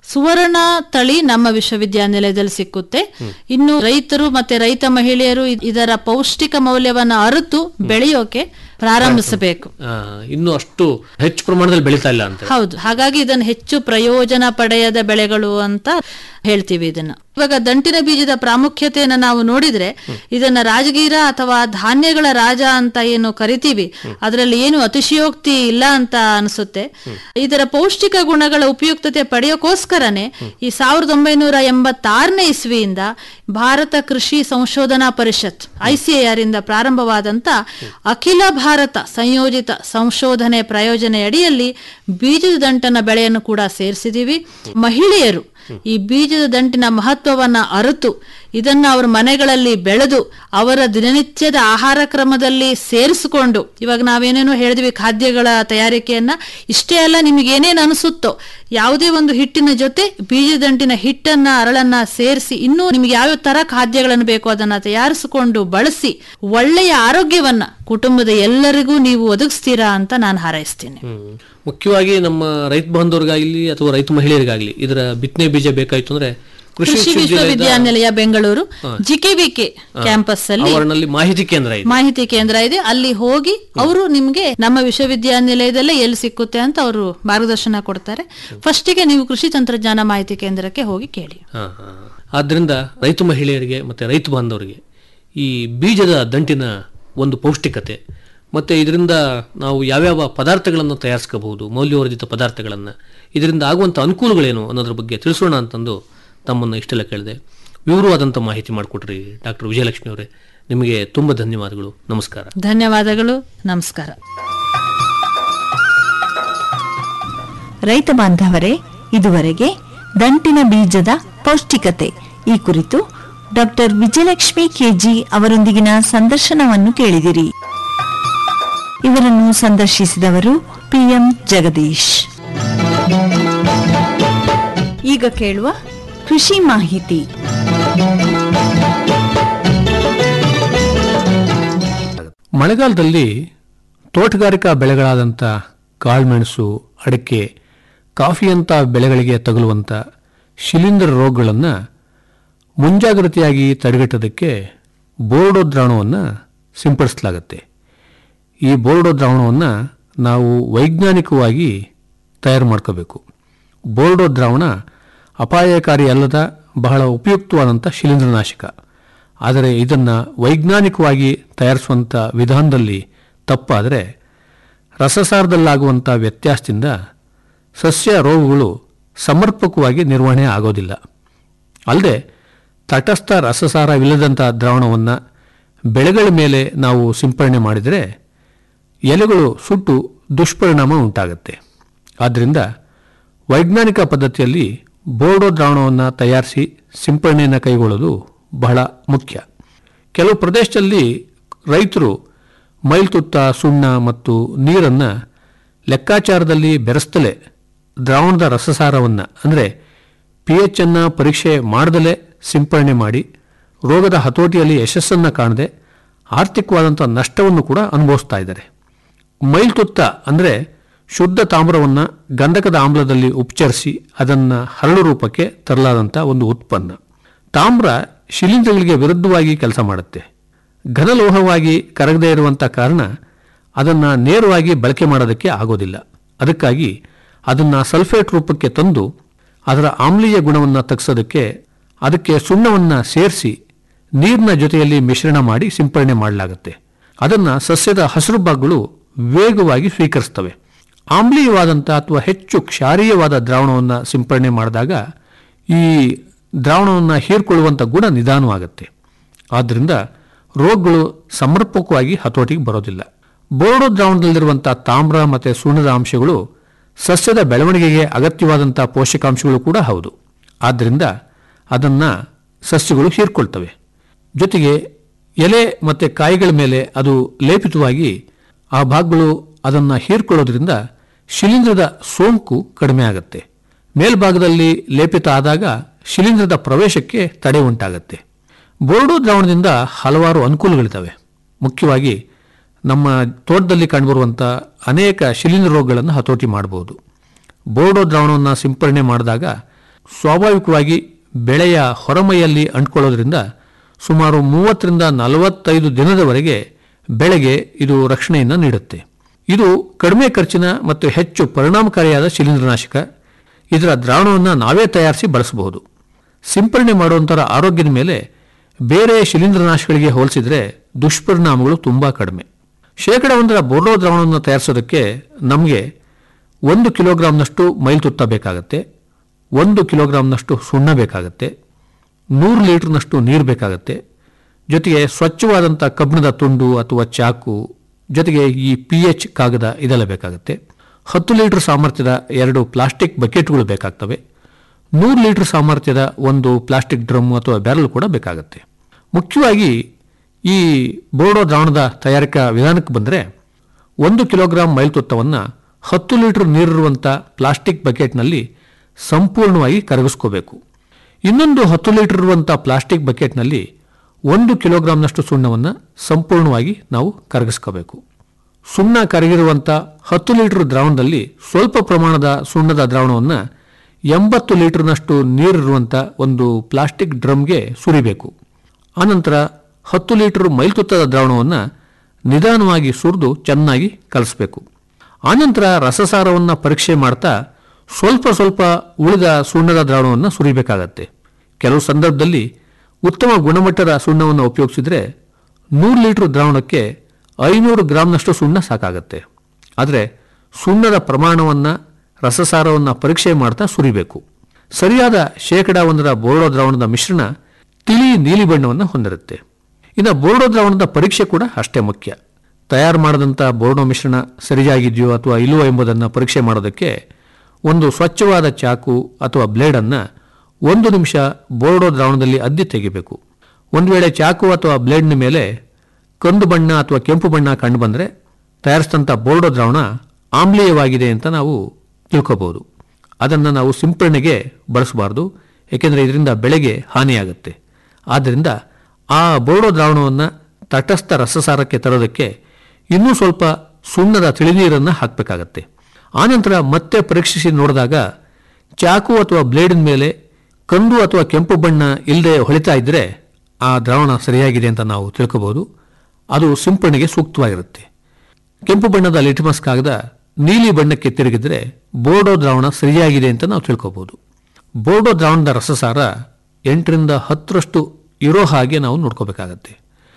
ಸುವರ್ಣ ತಳಿ ನಮ್ಮ ವಿಶ್ವವಿದ್ಯಾನಿಲಯದಲ್ಲಿ ಸಿಕ್ಕುತ್ತೆ ಇನ್ನು ರೈತರು ಮತ್ತೆ ರೈತ ಮಹಿಳೆಯರು ಇ- ಇದರ ಪೌಷ್ಟಿಕ ಮೌಲ್ಯವನ್ನ ಅರಿತು ಬೆಳೆಯೋಕೆ ಪ್ರಾರಂಭಿಸಬೇಕು ಆ, ಇನ್ನೂ ಅಷ್ಟು ಹೆಚ್ಚು ಪ್ರಮಾಣದಲ್ಲಿ ಬೆಳೀತಾ ಇಲ್ಲ ಅಂತ ಹೌದು ಹಾಗಾಗಿ ಇದನ್ನು ಹೆಚ್ಚು ಪ್ರಯೋಜನ ಪಡೆಯದ ಬೆಳೆಗಳು ಅಂತ ಹೇಳ್ತೀವಿ ಇದನ್ನ ಇವಾಗ ದಂಟಿನ ಬೀಜದ ಪ್ರಾಮುಖ್ಯತೆಯನ್ನ ನಾವು ನೋಡಿದ್ರೆ ಇದನ್ನ ರಾಜಗೀರ ಅಥವಾ ಧಾನ್ಯಗಳ ರಾಜ ಅಂತ ಏನು ಕರಿತೀವಿ ಅದರಲ್ಲಿ ಏನು ಅತಿಶಯೋಕ್ತಿ ಇಲ್ಲ ಅಂತ ಅನಿಸುತ್ತೆ ಇದರ ಪೌಷ್ಟಿಕ ಗುಣಗಳ ಉಪಯುಕ್ತತೆ ಪಡೆಯೋಕೋಸ್ಕರನೇ ಈ ಸಾವಿರದ ಒಂಬೈನೂರ ಎಂಬತ್ತಾರನೇ ಇಸ್ವಿಯಿಂದ ಭಾರತ ಕೃಷಿ ಸಂಶೋಧನಾ ಪರಿಷತ್ ಐಸಿಎಆರ್ ಇಂದ ಪ್ರಾರಂಭವಾದಂತ ಅಖಿಲ ಭಾರತ ಸಂಯೋಜಿತ ಸಂಶೋಧನೆ ಪ್ರಯೋಜನೆ ಅಡಿಯಲ್ಲಿ ಬೀಜದ ದಂಟನ ಬೆಳೆಯನ್ನು ಕೂಡ ಸೇರಿಸಿದೀವಿ ಮಹಿಳೆಯರು ಈ ಬೀಜದ ದಂಟಿನ ಮಹತ್ವವನ್ನ ಅರಿತು ಇದನ್ನ ಅವರ ಮನೆಗಳಲ್ಲಿ ಬೆಳೆದು ಅವರ ದಿನನಿತ್ಯದ ಆಹಾರ ಕ್ರಮದಲ್ಲಿ ಸೇರಿಸಿಕೊಂಡು ಇವಾಗ ನಾವೇನೇನೋ ಹೇಳಿದ್ವಿ ಖಾದ್ಯಗಳ ತಯಾರಿಕೆಯನ್ನ ಇಷ್ಟೇ ಅಲ್ಲ ನಿಮಗೆ ಏನೇನು ಅನಿಸುತ್ತೋ ಯಾವುದೇ ಒಂದು ಹಿಟ್ಟಿನ ಜೊತೆ ಬೀಜದಂಟಿನ ಹಿಟ್ಟನ್ನ ಅರಳನ್ನ ಸೇರಿಸಿ ಇನ್ನೂ ನಿಮ್ಗೆ ಯಾವ್ಯಾವ ತರ ಖಾದ್ಯಗಳನ್ನು ಬೇಕೋ ಅದನ್ನ ತಯಾರಿಸಿಕೊಂಡು ಬಳಸಿ ಒಳ್ಳೆಯ ಆರೋಗ್ಯವನ್ನ ಕುಟುಂಬದ ಎಲ್ಲರಿಗೂ ನೀವು ಒದಗಿಸ್ತೀರಾ ಅಂತ ನಾನು ಹಾರೈಸ್ತೀನಿ ಹ್ಮ್. ಮುಖ್ಯವಾಗಿ ನಮ್ಮ ರೈತ ಬಾಂಧವರಿಗಾಗ್ಲಿ ಅಥವಾ ರೈತ ಮಹಿಳೆಯರಿಗಾಗ್ಲಿ ಇದರ ಬಿತ್ತನೆ ಬೀಜ ಬೇಕಾಯ್ತು ಅಂದ್ರೆ ಕೃಷಿ ಕೃಷಿ ವಿಶ್ವವಿದ್ಯಾಲಯದ ವಿಶ್ವವಿದ್ಯಾನಿಲಯ ಬೆಂಗಳೂರು ಜಿಕೆವಿಕೆ ಕ್ಯಾಂಪಸ್ ಅಲ್ಲಿ ಆವರಣದಲ್ಲಿ ಮಾಹಿತಿ ಕೇಂದ್ರ ಇದೆ ಮಾಹಿತಿ ಕೇಂದ್ರ ಇದೆ ಅಲ್ಲಿ ಹೋಗಿ ಅವರು ನಿಮ್ಗೆ ನಮ್ಮ ವಿಶ್ವವಿದ್ಯಾನಿಲಯದಲ್ಲೇ ಎಲ್ಲಿ ಸಿಕ್ಕುತ್ತೆ ಅಂತ ಅವರು ಮಾರ್ಗದರ್ಶನ ಕೊಡ್ತಾರೆ ಫಸ್ಟಿಗೆ ನೀವು ಕೃಷಿ ತಂತ್ರಜ್ಞಾನ ಮಾಹಿತಿ ಕೇಂದ್ರಕ್ಕೆ ಹೋಗಿ ಕೇಳಿ ಹಾ, ಹಾ. ಆದ್ರಿಂದ ರೈತ ಮಹಿಳೆಯರಿಗೆ ಮತ್ತೆ ರೈತ ಬಾಂಧವರಿಗೆ ಈ ಬೀಜದ ದಂಟಿನ ಒಂದು ಪೌಷ್ಟಿಕತೆ ಮತ್ತೆ ಇದರಿಂದ ನಾವು ಯಾವ್ಯಾವ ಪದಾರ್ಥಗಳನ್ನು ತಯಾರಿಸ್ಕೋಬಹುದು ಮೌಲ್ಯವರ್ಧಿತ ಪದಾರ್ಥಗಳನ್ನು ಇದರಿಂದ ಆಗುವಂಥ ಅನುಕೂಲಗಳೇನು ಅನ್ನೋದ್ರ ಬಗ್ಗೆ ತಿಳಿಸೋಣ ಅಂತಂದು ತಮ್ಮನ್ನು ಇಷ್ಟೆಲ್ಲ ಕೇಳಿದೆ ವಿವರವಾದಂಥ ಮಾಹಿತಿ ಮಾಡಿಕೊಟ್ರಿ ಡಾಕ್ಟರ್ ವಿಜಯಲಕ್ಷ್ಮಿ ಅವರೇ ನಿಮಗೆ ತುಂಬ ಧನ್ಯವಾದಗಳು ನಮಸ್ಕಾರ ಧನ್ಯವಾದಗಳು ನಮಸ್ಕಾರ ರೈತ ಬಾಂಧವರೇ ಇದುವರೆಗೆ ದಂಟಿನ ಬೀಜದ ಪೌಷ್ಟಿಕತೆ ಈ ಕುರಿತು ಡಾಕ್ಟರ್ ವಿಜಯಲಕ್ಷ್ಮಿ ಕೆಜಿ ಅವರೊಂದಿಗಿನ ಸಂದರ್ಶನವನ್ನು ಕೇಳಿದಿರಿ ಇವರನ್ನು ಸಂದರ್ಶಿಸಿದವರು ಪಿಎಂ ಜಗದೀಶ್ ಈಗ ಕೇಳುವ ಕೃಷಿ ಮಾಹಿತಿ ಮಳೆಗಾಲದಲ್ಲಿ ತೋಟಗಾರಿಕಾ ಬೆಳೆಗಳಾದಂಥ ಕಾಳುಮೆಣಸು ಅಡಿಕೆ ಕಾಫಿಯಂಥ ಬೆಳೆಗಳಿಗೆ ತಗುಲುವಂಥ ಶಿಲೀಂಧ್ರ ರೋಗಗಳನ್ನು ಮುಂಜಾಗ್ರತೆಯಾಗಿ ತಡೆಗಟ್ಟೋದಕ್ಕೆ ಬೋರ್ಡೋ ದ್ರಾವಣವನ್ನು ಸಿಂಪಡಿಸಲಾಗುತ್ತೆ ಈ ಬೋರ್ಡೋ ದ್ರಾವಣವನ್ನು ನಾವು ವೈಜ್ಞಾನಿಕವಾಗಿ ತಯಾರು ಮಾಡ್ಕೋಬೇಕು ಬೋರ್ಡೋ ದ್ರಾವಣ ಅಪಾಯಕಾರಿ ಅಲ್ಲದ ಬಹಳ ಉಪಯುಕ್ತವಾದಂಥ ಶಿಲೀಂಧ್ರನಾಶಕ ಆದರೆ ಇದನ್ನು ವೈಜ್ಞಾನಿಕವಾಗಿ ತಯಾರಿಸುವಂಥ ವಿಧಾನದಲ್ಲಿ ತಪ್ಪಾದರೆ ರಸಸಾರದಲ್ಲಾಗುವಂಥ ವ್ಯತ್ಯಾಸದಿಂದ ಸಸ್ಯ ರೋಗಗಳು ಸಮರ್ಪಕವಾಗಿ ನಿರ್ವಹಣೆ ಆಗೋದಿಲ್ಲ ಅಲ್ಲದೆ ತಟಸ್ಥ ರಸಸಾರವಿಲ್ಲದಂಥ ದ್ರಾವಣವನ್ನು ಬೆಳೆಗಳ ಮೇಲೆ ನಾವು ಸಿಂಪರಣೆ ಮಾಡಿದರೆ ಎಲೆಗಳು ಸುಟ್ಟು ದುಷ್ಪರಿಣಾಮ ಉಂಟಾಗುತ್ತೆ ಆದ್ದರಿಂದ ವೈಜ್ಞಾನಿಕ ಪದ್ಧತಿಯಲ್ಲಿ ಬೋರ್ಡೋ ದ್ರಾವಣವನ್ನು ತಯಾರಿಸಿ ಸಿಂಪರಣೆಯನ್ನು ಕೈಗೊಳ್ಳೋದು ಬಹಳ ಮುಖ್ಯ ಕೆಲವು ಪ್ರದೇಶದಲ್ಲಿ ರೈತರು ಮೈಲ್ತುತ್ತ ಸುಣ್ಣ ಮತ್ತು ನೀರನ್ನು ಲೆಕ್ಕಾಚಾರದಲ್ಲಿ ಬೆರೆಸ್ತಲೇ ದ್ರಾವಣದ ರಸಸಾರವನ್ನು ಅಂದರೆ ಪಿ ಎಚ್ ಅನ್ನು ಪರೀಕ್ಷೆ ಮಾಡದಲೇ ಸಿಂಪರಣೆ ಮಾಡಿ ರೋಗದ ಹತೋಟಿಯಲ್ಲಿ ಯಶಸ್ಸನ್ನು ಕಾಣದೆ ಆರ್ಥಿಕವಾದಂಥ ನಷ್ಟವನ್ನು ಕೂಡ ಅನುಭವಿಸ್ತಾ ಇದ್ದಾರೆ ಮೈಲ್ತುತ್ತ ಅಂದರೆ ಶುದ್ಧ ತಾಮ್ರವನ್ನು ಗಂಧಕದ ಆಮ್ಲದಲ್ಲಿ ಉಪಚರಿಸಿ ಅದನ್ನು ಹರಳು ರೂಪಕ್ಕೆ ತರಲಾದಂಥ ಒಂದು ಉತ್ಪನ್ನ ತಾಮ್ರ ಶಿಲೀಂಧ್ರಗಳಿಗೆ ವಿರುದ್ಧವಾಗಿ ಕೆಲಸ ಮಾಡುತ್ತೆ ಘನಲೋಹವಾಗಿ ಕರಗದೇ ಇರುವಂಥ ಕಾರಣ ಅದನ್ನು ನೇರವಾಗಿ ಬಳಕೆ ಮಾಡೋದಕ್ಕೆ ಆಗೋದಿಲ್ಲ ಅದಕ್ಕಾಗಿ ಅದನ್ನು ಸಲ್ಫೇಟ್ ರೂಪಕ್ಕೆ ತಂದು ಅದರ ಆಮ್ಲೀಯ ಗುಣವನ್ನು ತಗ್ಸೋದಕ್ಕೆ ಅದಕ್ಕೆ ಸುಣ್ಣವನ್ನು ಸೇರಿಸಿ ನೀರಿನ ಜೊತೆಯಲ್ಲಿ ಮಿಶ್ರಣ ಮಾಡಿ ಸಿಂಪರಣೆ ಮಾಡಲಾಗುತ್ತೆ ಅದನ್ನು ಸಸ್ಯದ ಹಸಿರು ಭಾಗಗಳು ವೇಗವಾಗಿ ಸ್ವೀಕರಿಸ್ತವೆ ಆಮ್ಲೀಯವಾದಂಥ ಅಥವಾ ಹೆಚ್ಚು ಕ್ಷಾರೀಯವಾದ ದ್ರಾವಣವನ್ನು ಸಿಂಪರಣೆ ಮಾಡಿದಾಗ ಈ ದ್ರಾವಣವನ್ನು ಹೀರ್ಕೊಳ್ಳುವಂಥ ಗುಣ ನಿಧಾನವಾಗುತ್ತೆ ಆದ್ದರಿಂದ ರೋಗಗಳು ಸಮರ್ಪಕವಾಗಿ ಹತೋಟಿಗೆ ಬರೋದಿಲ್ಲ ಬೋರ್ಡೋ ದ್ರಾವಣದಲ್ಲಿರುವಂಥ ತಾಮ್ರ ಮತ್ತು ಸುಣ್ಣದ ಅಂಶಗಳು ಸಸ್ಯದ ಬೆಳವಣಿಗೆಗೆ ಅಗತ್ಯವಾದಂಥ ಪೋಷಕಾಂಶಗಳು ಕೂಡ ಹೌದು ಆದ್ದರಿಂದ ಅದನ್ನು ಸಸ್ಯಗಳು ಹೀರ್ಕೊಳ್ತವೆ ಜೊತೆಗೆ ಎಲೆ ಮತ್ತು ಕಾಯಿಗಳ ಮೇಲೆ ಅದು ಲೇಪಿತವಾಗಿ ಆ ಭಾಗಗಳು ಅದನ್ನು ಹೀರ್ಕೊಳ್ಳೋದ್ರಿಂದ ಶಿಲೀಂಧ್ರದ ಸೋಂಕು ಕಡಿಮೆ ಆಗುತ್ತೆ ಮೇಲ್ಭಾಗದಲ್ಲಿ ಲೇಪಿತ ಆದಾಗ ಶಿಲೀಂಧ್ರದ ಪ್ರವೇಶಕ್ಕೆ ತಡೆ ಉಂಟಾಗುತ್ತೆ ಬೋರ್ಡೋ ದ್ರಾವಣದಿಂದ ಹಲವಾರು ಅನುಕೂಲಗಳಿದ್ದಾವೆ ಮುಖ್ಯವಾಗಿ ನಮ್ಮ ತೋಟದಲ್ಲಿ ಕಂಡುಬರುವಂಥ ಅನೇಕ ಶಿಲೀಂಧ್ರ ರೋಗಗಳನ್ನು ಹತೋಟಿ ಮಾಡಬಹುದು ಬೋರ್ಡೋ ದ್ರಾವಣವನ್ನು ಸಿಂಪರಣೆ ಮಾಡಿದಾಗ ಸ್ವಾಭಾವಿಕವಾಗಿ ಬೆಳೆಯ ಹೊರಮೈಯಲ್ಲಿ ಅಂಟ್ಕೊಳ್ಳೋದ್ರಿಂದ ಸುಮಾರು ಮೂವತ್ತರಿಂದ ನಲವತ್ತೈದು ದಿನದವರೆಗೆ ಬೆಳೆಗೆ ಇದು ರಕ್ಷಣೆಯನ್ನು ನೀಡುತ್ತೆ ಇದು ಕಡಿಮೆ ಖರ್ಚಿನ ಮತ್ತು ಹೆಚ್ಚು ಪರಿಣಾಮಕಾರಿಯಾದ ಶಿಲೀಂಧ್ರನಾಶಕ ಇದರ ದ್ರಾವಣವನ್ನು ನಾವೇ ತಯಾರಿಸಿ ಬಳಸಬಹುದು ಸಿಂಪರಣೆ ಮಾಡುವಂಥರ ಆರೋಗ್ಯದ ಮೇಲೆ ಬೇರೆ ಶಿಲೀಂಧ್ರನಾಶಗಳಿಗೆ ಹೋಲಿಸಿದರೆ ದುಷ್ಪರಿಣಾಮಗಳು ತುಂಬ ಕಡಿಮೆ ಶೇಕಡ ಒಂದರ ಬೋರ್ಡೋ ದ್ರಾವಣವನ್ನು ತಯಾರಿಸೋದಕ್ಕೆ ನಮಗೆ ಒಂದು ಕಿಲೋಗ್ರಾಂನಷ್ಟು ಮೈಲ್ತುತ್ತ ಬೇಕಾಗತ್ತೆ ಒಂದು ಕಿಲೋಗ್ರಾಂನಷ್ಟು ಸುಣ್ಣ ಬೇಕಾಗತ್ತೆ ನೂರು ಲೀಟರ್ನಷ್ಟು ನೀರು ಬೇಕಾಗತ್ತೆ ಜೊತೆಗೆ ಸ್ವಚ್ಛವಾದಂಥ ಕಬ್ಬಿಣದ ತುಂಡು ಅಥವಾ ಚಾಕು ಜೊತೆಗೆ ಈ ಪಿ ಎಚ್ ಕಾಗದ ಇದೆಲ್ಲ ಬೇಕಾಗುತ್ತೆ ಹತ್ತು ಲೀಟರ್ ಸಾಮರ್ಥ್ಯದ ಎರಡು ಪ್ಲಾಸ್ಟಿಕ್ ಬಕೆಟ್ಗಳು ಬೇಕಾಗ್ತವೆ ನೂರು ಲೀಟರ್ ಸಾಮರ್ಥ್ಯದ ಒಂದು ಪ್ಲಾಸ್ಟಿಕ್ ಡ್ರಮ್ ಅಥವಾ ಬ್ಯಾರಲ್ ಕೂಡ ಬೇಕಾಗುತ್ತೆ ಮುಖ್ಯವಾಗಿ ಈ ಬೋರ್ಡೋ ದ್ರಾವಣದ ತಯಾರಿಕಾ ವಿಧಾನಕ್ಕೆ ಬಂದರೆ ಒಂದು ಕಿಲೋಗ್ರಾಂ ಮೈಲ್ತುತ್ತವನ್ನು ಹತ್ತು ಲೀಟರ್ ನೀರಿರುವಂಥ ಪ್ಲಾಸ್ಟಿಕ್ ಬಕೆಟ್ನಲ್ಲಿ ಸಂಪೂರ್ಣವಾಗಿ ಕರಗಿಸ್ಕೋಬೇಕು ಇನ್ನೊಂದು ಹತ್ತು ಲೀಟರ್ ಇರುವಂಥ ಪ್ಲಾಸ್ಟಿಕ್ ಬಕೆಟ್ನಲ್ಲಿ ಒಂದು ಕಿಲೋಗ್ರಾಂನಷ್ಟು ಸುಣ್ಣವನ್ನು ಸಂಪೂರ್ಣವಾಗಿ ನಾವು ಕರಗಿಸ್ಕೋಬೇಕು ಸುಣ್ಣ ಕರಗಿರುವಂಥ ಹತ್ತು ಲೀಟರ್ ದ್ರಾವಣದಲ್ಲಿ ಸ್ವಲ್ಪ ಪ್ರಮಾಣದ ಸುಣ್ಣದ ದ್ರಾವಣವನ್ನು ಎಂಬತ್ತು ಲೀಟರ್ನಷ್ಟು ನೀರಿರುವಂಥ ಒಂದು ಪ್ಲಾಸ್ಟಿಕ್ ಡ್ರಮ್ಗೆ ಸುರಿಬೇಕು ಆನಂತರ ಹತ್ತು ಲೀಟರ್ ಮೈಲ್ತುತ್ತದ ದ್ರಾವಣವನ್ನು ನಿಧಾನವಾಗಿ ಸುರಿದು ಚೆನ್ನಾಗಿ ಕಲಿಸ್ಬೇಕು ಆನಂತರ ರಸಸಾರವನ್ನು ಪರೀಕ್ಷೆ ಮಾಡ್ತಾ ಸ್ವಲ್ಪ ಸ್ವಲ್ಪ ಉಳಿದ ಸುಣ್ಣದ ದ್ರಾವಣವನ್ನು ಸುರಿಬೇಕಾಗತ್ತೆ ಕೆಲವು ಸಂದರ್ಭದಲ್ಲಿ ಉತ್ತಮ ಗುಣಮಟ್ಟದ ಸುಣ್ಣವನ್ನು ಉಪಯೋಗಿಸಿದರೆ ನೂರು ಲೀಟರ್ ದ್ರಾವಣಕ್ಕೆ ಐನೂರು ಗ್ರಾಂನಷ್ಟು ಸುಣ್ಣ ಸಾಕಾಗತ್ತೆ ಆದರೆ ಸುಣ್ಣದ ಪ್ರಮಾಣವನ್ನು ರಸಸಾರವನ್ನು ಪರೀಕ್ಷೆ ಮಾಡ್ತಾ ಸುರಿಬೇಕು ಸರಿಯಾದ ಶೇಕಡ ಒಂದರ ಬೋರ್ಡೋ ದ್ರಾವಣದ ಮಿಶ್ರಣ ತಿಳಿ ನೀಲಿ ಬಣ್ಣವನ್ನು ಹೊಂದಿರುತ್ತೆ ಇನ್ನು ಬೋರ್ಡೋ ದ್ರಾವಣದ ಪರೀಕ್ಷೆ ಕೂಡ ಅಷ್ಟೇ ಮುಖ್ಯ ತಯಾರು ಮಾಡಿದಂಥ ಬೋರ್ಡೋ ಮಿಶ್ರಣ ಸರಿಯಾಗಿದೆಯೋ ಅಥವಾ ಇಲ್ಲವೋ ಎಂಬುದನ್ನು ಪರೀಕ್ಷೆ ಮಾಡೋದಕ್ಕೆ ಒಂದು ಸ್ವಚ್ಛವಾದ ಚಾಕು ಅಥವಾ ಬ್ಲೇಡನ್ನು ಒಂದು ನಿಮಿಷ ಬೋರ್ಡೋ ದ್ರಾವಣದಲ್ಲಿ ಅದ್ದಿ ತೆಗಿಬೇಕು ಒಂದು ವೇಳೆ ಚಾಕು ಅಥವಾ ಬ್ಲೇಡ್ನ ಮೇಲೆ ಕಂದು ಬಣ್ಣ ಅಥವಾ ಕೆಂಪು ಬಣ್ಣ ಕಂಡು ಬಂದರೆ ತಯಾರಿಸಿದಂಥ ಬೋರ್ಡೋ ದ್ರಾವಣ ಆಮ್ಲೀಯವಾಗಿದೆ ಅಂತ ನಾವು ತಿಳ್ಕೋಬಹುದು ಅದನ್ನು ನಾವು ಸಿಂಪರಣೆಗೆ ಬಳಸಬಾರ್ದು ಏಕೆಂದರೆ ಇದರಿಂದ ಬೆಳೆಗೆ ಹಾನಿಯಾಗುತ್ತೆ ಆದ್ದರಿಂದ ಆ ಬೋರ್ಡೋ ದ್ರಾವಣವನ್ನು ತಟಸ್ಥ ರಸಸಾರಕ್ಕೆ ತರೋದಕ್ಕೆ ಇನ್ನೂ ಸ್ವಲ್ಪ ಸುಣ್ಣದ ತಿಳಿನೀರನ್ನು ಹಾಕಬೇಕಾಗತ್ತೆ ಆನಂತರ ಮತ್ತೆ ಪರೀಕ್ಷಿಸಿ ನೋಡಿದಾಗ ಚಾಕು ಅಥವಾ ಬ್ಲೇಡಿನ ಮೇಲೆ ಕಂದು ಅಥವಾ ಕೆಂಪು ಬಣ್ಣ ಇಲ್ಲದೆ ಹೊಳಿತಾ ಇದ್ದರೆ ಆ ದ್ರಾವಣ ಸರಿಯಾಗಿದೆ ಅಂತ ನಾವು ತಿಳ್ಕೋಬಹುದು ಅದು ಸಿಂಪರಣೆಗೆ ಸೂಕ್ತವಾಗಿರುತ್ತೆ ಕೆಂಪು ಬಣ್ಣದ ಲಿಟ್ಮಸ್ ಕಾಗದ ನೀಲಿ ಬಣ್ಣಕ್ಕೆ ತಿರುಗಿದ್ರೆ ಬೋರ್ಡೋ ದ್ರಾವಣ ಸರಿಯಾಗಿದೆ ಅಂತ ನಾವು ತಿಳ್ಕೋಬಹುದು ಬೋರ್ಡೋ ದ್ರಾವಣದ ರಸಸಾರ ಎಂಟರಿಂದ ಹತ್ತರಷ್ಟು ಇರೋ ಹಾಗೆ ನಾವು ನೋಡ್ಕೋಬೇಕಾಗತ್ತೆ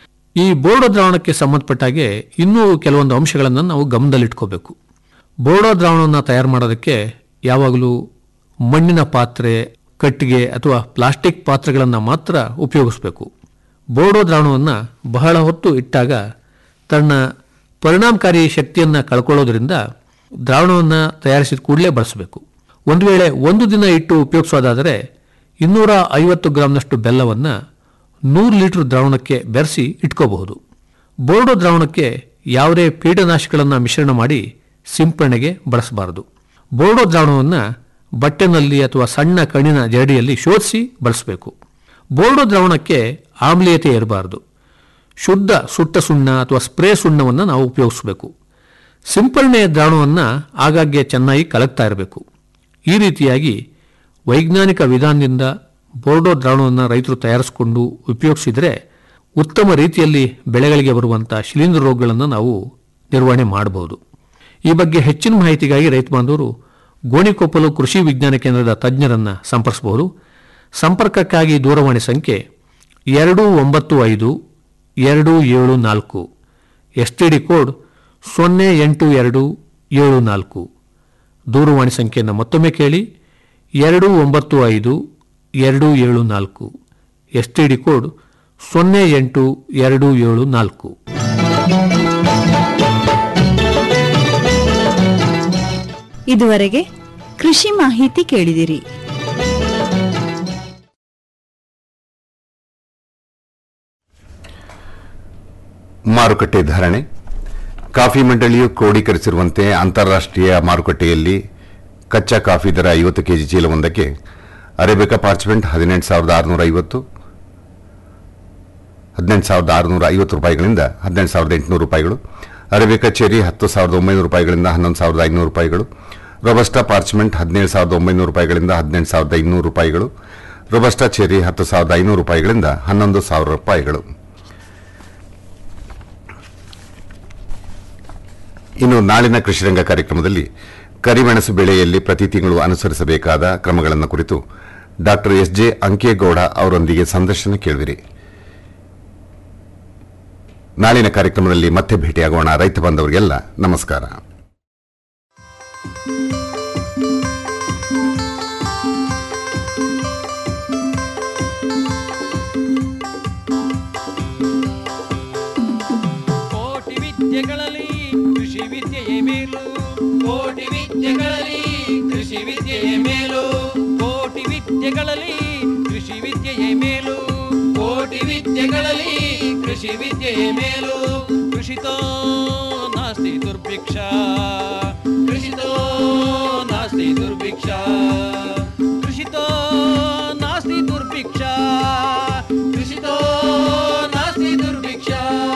ಈ ಬೋರ್ಡೋ ದ್ರಾವಣಕ್ಕೆ ಸಂಬಂಧಪಟ್ಟ ಹಾಗೆ ಇನ್ನೂ ಕೆಲವೊಂದು ಅಂಶಗಳನ್ನು ನಾವು ಗಮನದಲ್ಲಿಟ್ಕೋಬೇಕು ಬೋರ್ಡೋ ದ್ರಾವಣವನ್ನು ತಯಾರು ಮಾಡೋದಕ್ಕೆ ಯಾವಾಗಲೂ ಮಣ್ಣಿನ ಪಾತ್ರೆ ಕಟ್ಟಿಗೆ ಅಥವಾ ಪ್ಲಾಸ್ಟಿಕ್ ಪಾತ್ರೆಗಳನ್ನು ಮಾತ್ರ ಉಪಯೋಗಿಸಬೇಕು ಬೋರ್ಡೋ ದ್ರಾವಣವನ್ನು ಬಹಳ ಹೊತ್ತು ಇಟ್ಟಾಗ ತನ್ನ ಪರಿಣಾಮಕಾರಿ ಶಕ್ತಿಯನ್ನು ಕಳ್ಕೊಳ್ಳೋದ್ರಿಂದ ದ್ರಾವಣವನ್ನು ತಯಾರಿಸಿದ ಕೂಡಲೇ ಬಳಸಬೇಕು ಒಂದು ವೇಳೆ ಒಂದು ದಿನ ಇಟ್ಟು ಉಪಯೋಗಿಸೋದಾದರೆ ಇನ್ನೂರ ಐವತ್ತು ಗ್ರಾಂನಷ್ಟು ಬೆಲ್ಲವನ್ನು ನೂರು ಲೀಟರ್ ದ್ರಾವಣಕ್ಕೆ ಬೆರೆಸಿ ಇಟ್ಕೋಬಹುದು ಬೋರ್ಡೋ ದ್ರಾವಣಕ್ಕೆ ಯಾವುದೇ ಕೀಟನಾಶಕಗಳನ್ನು ಮಿಶ್ರಣ ಮಾಡಿ ಸಿಂಪರಣೆಗೆ ಬಳಸಬಾರದು ಬೋರ್ಡೋ ದ್ರಾವಣವನ್ನು ಬಟ್ಟೆನಲ್ಲಿ ಅಥವಾ ಸಣ್ಣ ಕಣ್ಣಿನ ಜರಡಿಯಲ್ಲಿ ಶೋಧಿಸಿ ಬಳಸಬೇಕು ಬೋರ್ಡೋ ದ್ರಾವಣಕ್ಕೆ ಆಮ್ಲೀಯತೆ ಇರಬಾರದು ಶುದ್ಧ ಸುಟ್ಟ ಸುಣ್ಣ ಅಥವಾ ಸ್ಪ್ರೇ ಸುಣ್ಣವನ್ನು ನಾವು ಉಪಯೋಗಿಸಬೇಕು ಸಿಂಪರಣೆಯ ದ್ರಾವಣವನ್ನು ಆಗಾಗ್ಗೆ ಚೆನ್ನಾಗಿ ಕಲಕ್ತಾ ಇರಬೇಕು ಈ ರೀತಿಯಾಗಿ ವೈಜ್ಞಾನಿಕ ವಿಧಾನದಿಂದ ಬೋರ್ಡೋ ದ್ರಾವಣವನ್ನು ರೈತರು ತಯಾರಿಸಿಕೊಂಡು ಉಪಯೋಗಿಸಿದರೆ ಉತ್ತಮ ರೀತಿಯಲ್ಲಿ ಬೆಳೆಗಳಿಗೆ ಬರುವಂಥ ಶಿಲೀಂಧ್ರ ರೋಗಗಳನ್ನು ನಾವು ನಿರ್ವಹಣೆ ಮಾಡಬಹುದು ಈ ಬಗ್ಗೆ ಹೆಚ್ಚಿನ ಮಾಹಿತಿಗಾಗಿ ರೈತ ಬಾಂಧವರು ಗೋಣಿಕೊಪ್ಪಲು ಕೃಷಿ ವಿಜ್ಞಾನ ಕೇಂದ್ರದ ತಜ್ಞರನ್ನು ಸಂಪರ್ಕಿಸಬಹುದು ಸಂಪರ್ಕಕ್ಕಾಗಿ ದೂರವಾಣಿ ಸಂಖ್ಯೆ ಎರಡು ಒಂಬತ್ತು ಐದು ಎರಡು ಏಳು ನಾಲ್ಕು ಎಸ್ ಟಿ ಡಿ ಕೋಡ್ ಸೊನ್ನೆ ಎಂಟು ಎರಡು ಏಳು ನಾಲ್ಕು ದೂರವಾಣಿ ಸಂಖ್ಯೆಯನ್ನು ಮತ್ತೊಮ್ಮೆ ಕೇಳಿ ಎರಡು ಒಂಬತ್ತು ಐದು ಎರಡು ಏಳು ನಾಲ್ಕು ಎಸ್ ಟಿ ಡಿ ಕೋಡ್ ಸೊನ್ನೆ ಎಂಟು ಎರಡು ಏಳು ನಾಲ್ಕು ಇದುವರೆಗೆ ಕೃಷಿ ಮಾಹಿತಿ ಕೇಳಿದಿರಿ ಮಾರುಕಟ್ಟೆ ಧಾರಣೆ ಕಾಫಿ ಮಂಡಳಿಯು ಕ್ರೋಢೀಕರಿಸಿರುವಂತೆ ಅಂತಾರಾಷ್ಟ್ರೀಯ ಮಾರುಕಟ್ಟೆಯಲ್ಲಿ ಕಚ್ಚಾ ಕಾಫಿ ದರ ಐವತ್ತು ಕೆಜಿ ಚೀಲವೊಂದಕ್ಕೆ ಅರೇಬಿಕಾ ಪಾರ್ಚ್ಮೆಂಟ್ ಹದಿನೆಂಟು ಸಾವಿರದ ಆರುನೂರ ಐವತ್ತು ಹದಿನೆಂಟು ಸಾವಿರದ ಆರುನೂರ ಐವತ್ತು ರೂಪಾಯಿಗಳಿಂದ ಹದಿನೆಂಟು ಸಾವಿರದ ಎಂಟುನೂರು ರೂಪಾಯಿಗಳು ಅರೇಬಿಕಾ ಚೆರಿ ಹತ್ತು ಸಾವಿರದ ಒಂಬೈನೂರು ರೂಪಾಯಿಗಳಿಂದ ಹನ್ನೊಂದು ಸಾವಿರದ ಐನೂರು ರೂಪಾಯಿಗಳು ರೊಬಸ್ಟಾ ಪಾರ್ಚ್ಮೆಂಟ್ ಹದಿನೇಳು ಸಾವಿರದ ಒಂಬೈನೂರು ರೂಪಾಯಿಗಳಿಂದ ಹದಿನೆಂಟು ಸಾವಿರದ ಇನ್ನೂರು ರೂಪಾಯಿಗಳು ರೊಬಸ್ಟಾ ಚೆರಿ ಹತ್ತು ಸಾವಿರದ ಐನೂರು ರೂಪಾಯಿಗಳಿಂದ ಹನ್ನೊಂದು ಸಾವಿರ ರೂಪಾಯಿಗಳು ಇನ್ನು ನಾಳಿನ ಕೃಷಿರಂಗ ಕಾರ್ಯಕ್ರಮದಲ್ಲಿ ಕರಿಮೆಣಸು ಬೆಳೆಯಲ್ಲಿ ಪ್ರತಿ ತಿಂಗಳು ಅನುಸರಿಸಬೇಕಾದ ಕ್ರಮಗಳನ್ನು ಕುರಿತು ಡಾಕ್ಟರ್ ಎಸ್ ಜೆ ಅಂಕೇಗೌಡ ಅವರೊಂದಿಗೆ ಸಂದರ್ಶನ ಕೇಳುವಿರಿ ನಾಳಿನ ಕಾರ್ಯಕ್ರಮದಲ್ಲಿ ಮತ್ತೆ ಭೇಟಿಯಾಗೋಣ ರೈತ ಬಾಂಧವರಿಗೆಲ್ಲ ನಮಸ್ಕಾರ ಕೋಟಿ ವಿದ್ಯೆಗಳಲ್ಲಿ ಕೃಷಿ ವಿದ್ಯೆಯೇ ಮೇಲು ಕೋಟಿ ವಿದ್ಯೆಗಳಲ್ಲಿ ಕೃಷಿ ವಿದ್ಯೆಯೇ ಮೇಲು ಕೋಟಿ ವಿದ್ಯೆಗಳಲ್ಲಿ ಕೃಷಿ ವಿದ್ಯೆಯೇ ಮೇಲು ಕೋಟಿ ವಿದ್ಯೆಗಳಲ್ಲಿ ಕೃಷಿ ವಿದ್ಯೆಯೇ ಮೇಲು ಕೃಷಿತೋ ನಾಸ್ತಿ ದುರ್ಭಿಕ್ಷ ಕೃಷಿತೋ ನಾಸ್ತಿ ದುರ್ಭಿಕ್ಷ ಕೃಷಿತೋ ನಾಸ್ತಿ ದುರ್ಭಿಕ್ಷ ಕೃಷಿತೋ ನಾಸ್ತಿ ದುರ್ಭಿಕ್ಷ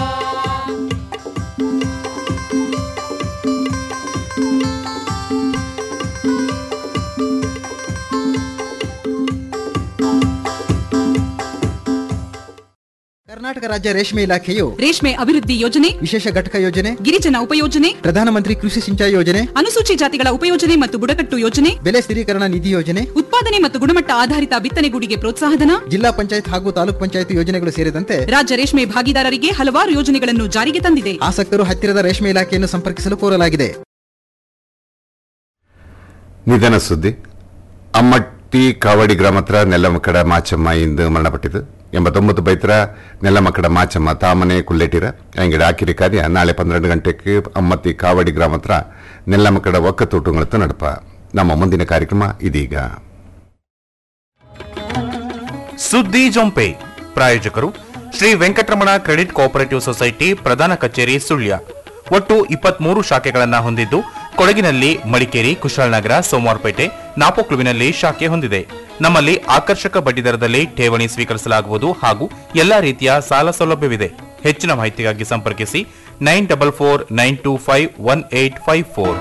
ಕರ್ನಾಟಕ ರಾಜ್ಯ ರೇಷ್ಮೆ ಇಲಾಖೆಯು ರೇಷ್ಮೆ ಅಭಿವೃದ್ಧಿ ಯೋಜನೆ ವಿಶೇಷ ಘಟಕ ಯೋಜನೆ ಗಿರಿಜನ ಉಪಯೋಜನೆ ಪ್ರಧಾನಮಂತ್ರಿ ಕೃಷಿ ಸಿಂಚಾಯಿ ಯೋಜನೆ ಅನುಸೂಚಿ ಜಾತಿಗಳ ಉಪಯೋಜನೆ ಮತ್ತು ಬುಡಕಟ್ಟು ಯೋಜನೆ ಬೆಲೆ ಸ್ಥಿರೀಕರಣ ನಿಧಿ ಯೋಜನೆ ಉತ್ಪಾದನೆ ಮತ್ತು ಗುಣಮಟ್ಟ ಆಧಾರಿತ ಬಿತ್ತನೆಗೂಡಿಗೆ ಪ್ರೋತ್ಸಾಹಧನ ಜಿಲ್ಲಾ ಪಂಚಾಯತ್ ಹಾಗೂ ತಾಲೂಕ್ ಪಂಚಾಯತ್ ಯೋಜನೆಗಳು ಸೇರಿದಂತೆ ರಾಜ್ಯ ರೇಷ್ಮೆ ಭಾಗಿದಾರರಿಗೆ ಹಲವಾರು ಯೋಜನೆಗಳನ್ನು ಜಾರಿಗೆ ತಂದಿದೆ ಆಸಕ್ತರು ಹತ್ತಿರದ ರೇಷ್ಮೆ ಇಲಾಖೆಯನ್ನು ಸಂಪರ್ಕಿಸಲು ಕೋರಲಾಗಿದೆ ನಿಧನ ಸುದ್ದಿ ಅಮ್ಮಟ್ಟಿ ಕಾವಡಿ ಗ್ರಾಮ ಹತ್ರ ನೆಲ್ಲಮಕ್ಕಡ ಮಾಚಮ್ಮ ಇಂದು ಮರಣಪಟ್ಟಿದ್ದು ಎಂಬತ್ತೊಂಬತ್ತು ಬೈತರ ನೆಲ್ಲಮಕ್ಕಡ ಮಾಚಮ್ಮ ತಾಮನೆ ಕುಲ್ಲೆಟಿರ ಅಂಗಡಿ ಆಕಿರಿ ಕಾರ್ಯ ನಾಳೆ ಪನ್ನೆರಡು ಗಂಟೆಗೆ ಅಮ್ಮತ್ತಿ ಕಾವಡಿ ಗ್ರಾಮ ಹತ್ರ ನೆಲ್ಲಮಕ್ಕಡ ಒಕ್ಕತೋಟುಗಳತ್ತ ನಡಪ ನಮ್ಮ ಮುಂದಿನ ಕಾರ್ಯಕ್ರಮ ಇದೀಗ ಸುದ್ದಿ ಜೊಂಪೆ ಪ್ರಾಯೋಜಕರು Shri Venkataramana credit cooperative society ಪ್ರಧಾನ ಕಚೇರಿ ಸುಳ್ಯ ಒಟ್ಟು ಇಪ್ಪತ್ಮೂರು ಶಾಖೆಗಳನ್ನು ಹೊಂದಿದ್ದು ಕೊಡಗಿನಲ್ಲಿ ಮಡಿಕೇರಿ ಕುಶಾಲನಗರ ಸೋಮವಾರಪೇಟೆ ನಾಪೋಕ್ಲುವಿನಲ್ಲಿ ಶಾಖೆ ಹೊಂದಿದೆ ನಮ್ಮಲ್ಲಿ ಆಕರ್ಷಕ ಬಡ್ಡಿದರದಲ್ಲಿ ಠೇವಣಿ ಸ್ವೀಕರಿಸಲಾಗುವುದು ಹಾಗೂ ಎಲ್ಲಾ ರೀತಿಯ ಸಾಲ ಸೌಲಭ್ಯವಿದೆ ಹೆಚ್ಚಿನ ಮಾಹಿತಿಗಾಗಿ ಸಂಪರ್ಕಿಸಿ nine double four nine two five one eight five four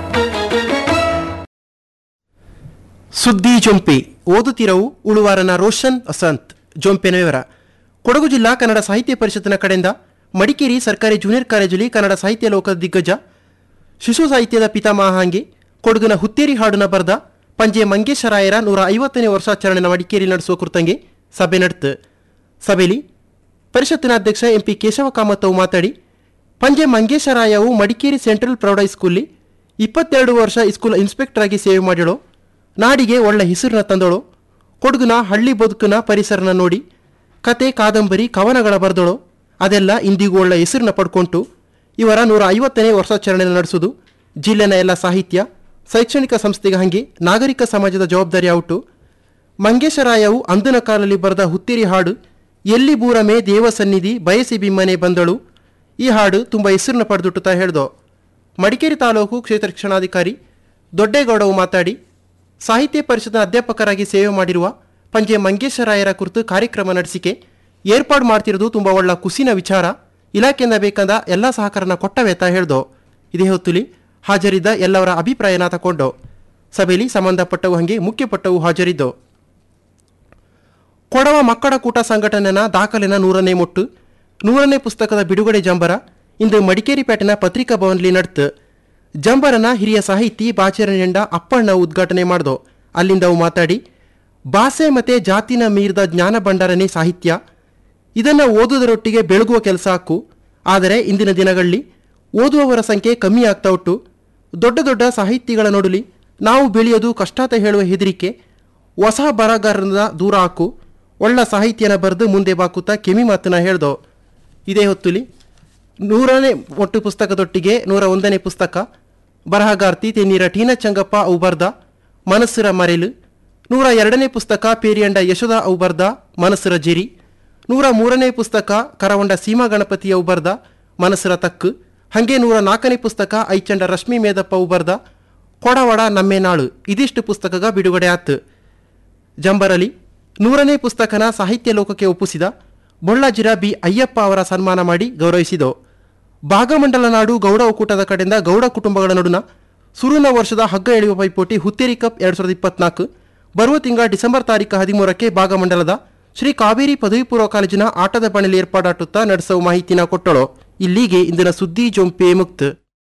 ಸುದ್ದಿ ಜೊಂಪೆ ಓದುತ್ತಿರವು ಉಳುವಾರನ ರೋಷನ್ ವಸಂತ್ ಜೊಂಪೆನ ವಿವರ ಕೊಡಗು ಜಿಲ್ಲಾ ಕನ್ನಡ ಸಾಹಿತ್ಯ ಪರಿಷತ್ತಿನ ಕಡೆಯಿಂದ ಮಡಿಕೇರಿ ಸರ್ಕಾರಿ ಜೂನಿಯರ್ ಕಾಲೇಜಲ್ಲಿ ಕನ್ನಡ ಸಾಹಿತ್ಯ ಲೋಕದ ದಿಗ್ಗಜ ಶಿಶು ಸಾಹಿತ್ಯದ ಪಿತಾಮಹ ಹಾಂಗೆ ಕೊಡಗಿನ ಹುತ್ತೇರಿ ಹಾಡನ್ನ ಬರೆದ ಪಂಜೆ ಮಂಗೇಶರಾಯರ ನೂರ ಐವತ್ತನೇ ವರ್ಷಾಚರಣೆನ ಮಡಿಕೇರಿ ನಡೆಸುವ ಕುರಿತಂಗೆ ಸಭೆ ನಡೆತು ಸಭೆಯಲ್ಲಿ ಪರಿಷತ್ತಿನ ಅಧ್ಯಕ್ಷ ಎಂಪಿ ಕೇಶವ ಕಾಮತ್ ಅವು ಮಾತಾಡಿ ಪಂಜೆ ಮಂಗೇಶರಾಯವು ಮಡಿಕೇರಿ ಸೆಂಟ್ರಲ್ ಪ್ರೌಢ ಸ್ಕೂಲಿ ಇಪ್ಪತ್ತೆರಡು ವರ್ಷ ಸ್ಕೂಲ್ ಇನ್ಸ್ಪೆಕ್ಟರ್ ಆಗಿ ಸೇವೆ ಮಾಡಿಳು ನಾಡಿಗೆ ಒಳ್ಳೆ ಹೆಸರನ್ನ ತಂದಳು ಕೊಡಗಿನ ಹಳ್ಳಿ ಬದುಕಿನ ಪರಿಸರನ ನೋಡಿ ಕತೆ ಕಾದಂಬರಿ ಕವನಗಳ ಬರೆದಳು ಅದೆಲ್ಲ ಇಂದಿಗೂ ಒಳ್ಳೆ ಹೆಸರನ್ನ ಪಡ್ಕೊಂಟು ಇವರ ನೂರ ಐವತ್ತನೇ ವರ್ಷಾಚರಣೆ ನಡೆಸುವುದು ಜಿಲ್ಲೆನ ಎಲ್ಲ ಸಾಹಿತ್ಯ ಶೈಕ್ಷಣಿಕ ಸಂಸ್ಥೆಗೆ ಹಂಗೆ ನಾಗರಿಕ ಸಮಾಜದ ಜವಾಬ್ದಾರಿ ಔಟು ಮಂಗೇಶರಾಯವು ಅಂದಿನ ಕಾಲದಲ್ಲಿ ಬರೆದ ಹುತ್ತೇರಿ ಹಾಡು ಎಲ್ಲಿ ಬೂರಮೆ ದೇವ ಸನ್ನಿಧಿ ಬಯಸಿ ಬಿಮ್ಮನೆ ಬಂದಳು ಈ ಹಾಡು ತುಂಬ ಹೆಸರನ್ನ ಪಡೆದುಟ್ಟು ತಾ ಹೇಳ್ದೋ ಮಡಿಕೇರಿ ತಾಲೂಕು ಕ್ಷೇತ್ರ ಶಿಕ್ಷಣಾಧಿಕಾರಿ ದೊಡ್ಡೇಗೌಡವು ಮಾತಾಡಿ ಸಾಹಿತ್ಯ ಪರಿಷತ್ನ ಅಧ್ಯಾಪಕರಾಗಿ ಸೇವೆ ಮಾಡಿರುವ ಪಂಜೆ ಮಂಗೇಶರಾಯರ ಕುರಿತು ಕಾರ್ಯಕ್ರಮ ನಡೆಸಿಕೆ ಏರ್ಪಾಡು ಮಾಡ್ತಿರೋದು ತುಂಬ ಒಳ್ಳ ಕುಸಿನ ವಿಚಾರ ಇಲಾಖೆಯಿಂದ ಬೇಕಾದ ಎಲ್ಲ ಸಹಕಾರನ ಕೊಟ್ಟವೆ ತಾ ಹೇಳ್ದೋ ಇದೇ ಹೊತ್ತುಲಿ ಹಾಜರಿದ್ದ ಎಲ್ಲವರ ಅಭಿಪ್ರಾಯನ ತಗೊಂಡು ಸಭೆಯಲ್ಲಿ ಸಂಬಂಧಪಟ್ಟವು ಹಂಗೆ ಮುಖ್ಯಪಟ್ಟವು ಹಾಜರಿದ್ದು ಕೊಡವ ಮಕ್ಕಳ ಕೂಟ ಸಂಘಟನೆನ ದಾಖಲೆನ ನೂರನೇ ಮೊಟ್ಟು ನೂರನೇ ಪುಸ್ತಕದ ಬಿಡುಗಡೆ ಜಂಬರ ಇಂದು ಮಡಿಕೇರಿ ಪೇಟೆನ ಪತ್ರಿಕಾ ಭವನ್ಲಿ ನಡೆತು ಜಂಬರನ ಹಿರಿಯ ಸಾಹಿತಿ ಬಾಚರಣೆಂಡ ಅಪ್ಪಣ್ಣ ಉದ್ಘಾಟನೆ ಮಾಡ್ದೋ ಅಲ್ಲಿಂದ ಅವು ಮಾತಾಡಿ ಭಾಷೆ ಮತ್ತೆ ಜಾತಿನ ಮೀರಿದ ಜ್ಞಾನ ಭಂಡಾರನೇ ಸಾಹಿತ್ಯ ಇದನ್ನು ಓದುವುದರೊಟ್ಟಿಗೆ ಬೆಳಗುವ ಕೆಲಸ ಹಾಕು ಆದರೆ ಇಂದಿನ ದಿನಗಳಲ್ಲಿ ಓದುವವರ ಸಂಖ್ಯೆ ಕಮ್ಮಿ ಆಗ್ತಾ ಉಂಟು ದೊಡ್ಡ ದೊಡ್ಡ ಸಾಹಿತಿಗಳ ನೋಡಲಿ ನಾವು ಬೆಳೆಯೋದು ಕಷ್ಟಾತ ಹೇಳುವ ಹೆದರಿಕೆ ಹೊಸ ಬರಗಾರರಿಂದ ದೂರ ಹಾಕು ಒಳ್ಳ ಸಾಹಿತ್ಯನ ಬರೆದು ಮುಂದೆ ಬಾಕುತ್ತಾ ಕೆಮಿ ಮಾತನ್ನ ಹೇಳ್ದೋ ಇದೇ ಹೊತ್ತುಲಿ ನೂರನೇ ಒಟ್ಟು ಪುಸ್ತಕದೊಟ್ಟಿಗೆ ನೂರ ಒಂದನೇ ಪುಸ್ತಕ ಬರಹಗಾರ್ತಿ ತೆನ್ನೀರ ಟೀನ ಚಂಗಪ್ಪ ಅವು ಬರ್ದ ಮನಸ್ಸರ ಮರೆಲು ನೂರ ಎರಡನೇ ಪುಸ್ತಕ ಪೇರಿಯಂಡ ಯಶೋಧ ಅವು ಬರ್ದ ಮನಸ್ಸರ ಜಿರಿ ನೂರ ಮೂರನೇ ಪುಸ್ತಕ ಕರವಂಡ ಸೀಮಾ ಗಣಪತಿ ಅವು ಬರ್ದ ಮನಸ್ಸರ ತಕ್ಕು ಹಾಗೆ ನೂರ ನಾಲ್ಕನೇ ಪುಸ್ತಕ ಐಚಂಡ ರಶ್ಮಿ ಮೇದಪ್ಪ ಅವು ಬರ್ದ ಕೊಡವಡ ನಮ್ಮೆ ನಾಳು ಇದಿಷ್ಟು ಪುಸ್ತಕಗ ಬಿಡುಗಡೆ ಆತು ಜಂಬರಲಿ ನೂರನೇ ಪುಸ್ತಕನ ಸಾಹಿತ್ಯ ಲೋಕಕ್ಕೆ ಒಪ್ಪಿಸಿದ ಬೊಳ್ಳಾಜಿರ ಬಿ ಅಯ್ಯಪ್ಪ ಅವರ ಸನ್ಮಾನ ಮಾಡಿ ಗೌರವಿಸಿದೋ ಭಾಗಮಂಡಲ ನಾಡು ಗೌಡ ಒಕ್ಕೂಟದ ಕಡೆಯಿಂದ ಗೌಡ ಕುಟುಂಬಗಳ ನಡುನ ಸುರುವಿನ ವರ್ಷದ ಹಗ್ಗ ಎಳೆಯುವ ಪೈಪೋಟಿ ಹುತ್ತೇರಿ ಕಪ್ ಎರಡ್ ಸಾವಿರದ ಇಪ್ಪತ್ನಾಲ್ಕು ಬರುವ ತಿಂಗಳ ಡಿಸೆಂಬರ್ ತಾರೀಕು ಹದಿಮೂರಕ್ಕೆ ಭಾಗಮಂಡಲದ ಶ್ರೀ ಕಾವೇರಿ ಪದವಿ ಪೂರ್ವ ಕಾಲೇಜಿನ ಆಟದ ಬಣಲಿ ಏರ್ಪಾಡಾಟುತ್ತಾ ನಡೆಸುವ ಮಾಹಿತಿನ ಕೊಟ್ಟಳು ಇಲ್ಲಿಗೆ ಇಂದಿನ ಸುದ್ದಿ ಜೊಂಪೆ ಮುಕ್ತ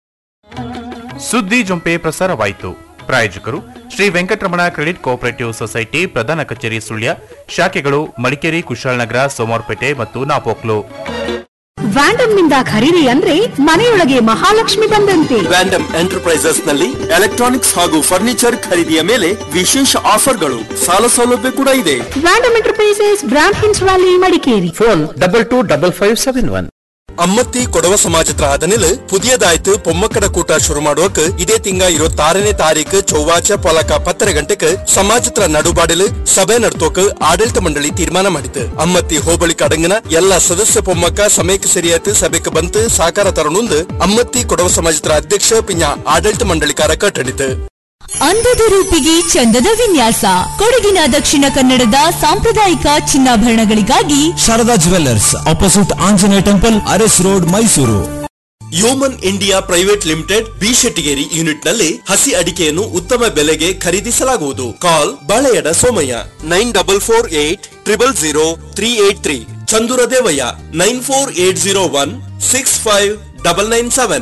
ಸುದ್ದಿ ಜೊಂಪೆ ಪ್ರಸಾರವಾಯಿತು ಪ್ರಾಯೋಜಕರು Shri Venkataramana credit cooperative society ಪ್ರಧಾನ ಕಚೇರಿ ಸುಳ್ಯ ಶಾಖೆಗಳು ಮಡಿಕೇರಿ ಕುಶಾಲನಗರ ಸೋಮವಾರಪೇಟೆ ಮತ್ತು ನಾಪೋಕ್ಲು ವ್ಯಾಂಡಮ್ ನಿಂದ ಖರೀದಿ ಅಂದ್ರೆ ಮನೆಯೊಳಗೆ ಮಹಾಲಕ್ಷ್ಮಿ ಬಂದಂತೆ ವ್ಯಾಂಡಮ್ ಎಂಟರ್ಪ್ರೈಸಸ್ ನಲ್ಲಿ ಎಲೆಕ್ಟ್ರಾನಿಕ್ಸ್ ಹಾಗೂ ಫರ್ನಿಚರ್ ಖರೀದಿಯ ಮೇಲೆ ವಿಶೇಷ ಆಫರ್ಗಳು ಸಾಲ ಸೌಲಭ್ಯ ಕೂಡ ಇದೆ ವ್ಯಾಂಡಮ್ ಎಂಟರ್ಪ್ರೈಸಸ್ ಬ್ರಾಂಡ್ ಹಿನ್ಸ್ valley Madikeri phone double two double five seven one Ammathi Kodava ಸಮಾಜತ್ರ ಆದನಿಲ್ ಪುದಿಯದಾಯ್ತು ಪೊಮ್ಮಕ್ಕಡ ಕೂಟ ಶುರು ಮಾಡುವಕ್ ಇದೇ ತಿಂಗ ഇരുപത്താറിನೇ ತಾರೀಕು ಚೊವ್ವಾಚ ಪೊಲಕ ಪತ್ತರ ಗಂಟೆಕ್ ಸಮಾಜತ್ರ ನಡುಬಾಡಿಲ್ ಸಭೆ ನಡ್ತೋಕ್ ಆಡಳಿತ ಮಂಡಳಿ ತೀರ್ಮಾನ ಮಾಡಿತು ಅಮ್ಮತ್ತಿ ಹೋಬಳಿ ಕಡಂಗನ ಎಲ್ಲ ಸದಸ್ಯ ಪೊಮ್ಮಕ್ಕ ಸಮಯಕ್ಕೆ ಸರಿಯಾಯ್ತು ಸಭೆಕ್ ಬಂತು ಸಾಕಾರ ತರುಣುಂದ್ ಅಮ್ಮತ್ತಿ ಕೊಡವ ಸಮಾಜತ್ರ ಅಧ್ಯಕ್ಷ ಪಿಂಜ ಆಡಳಿತ ಮಂಡಳಿಕಾರ ಕಟ್ಟಣಿತು ಅಂದದ ರೂಪಿಗೆ ಚಂದದ ವಿನ್ಯಾಸ ಕೊಡಗಿನ ದಕ್ಷಿಣ ಕನ್ನಡದ ಸಾಂಪ್ರದಾಯಿಕ ಚಿನ್ನಾಭರಣಗಳಿಗಾಗಿ Sharada jewellers opposite Anjaneya temple Aras road Mysuru human India private limited B Shettigeri unit ನಲ್ಲಿ ಹಸಿ ಅಡಿಕೆಯನ್ನು ಉತ್ತಮ ಬೆಲೆಗೆ ಖರೀದಿಸಲಾಗುವುದು call Baleyada Somaiah nine double four eight triple zero three eight three Chandura Devaiah nine four eight zero one six five double nine seven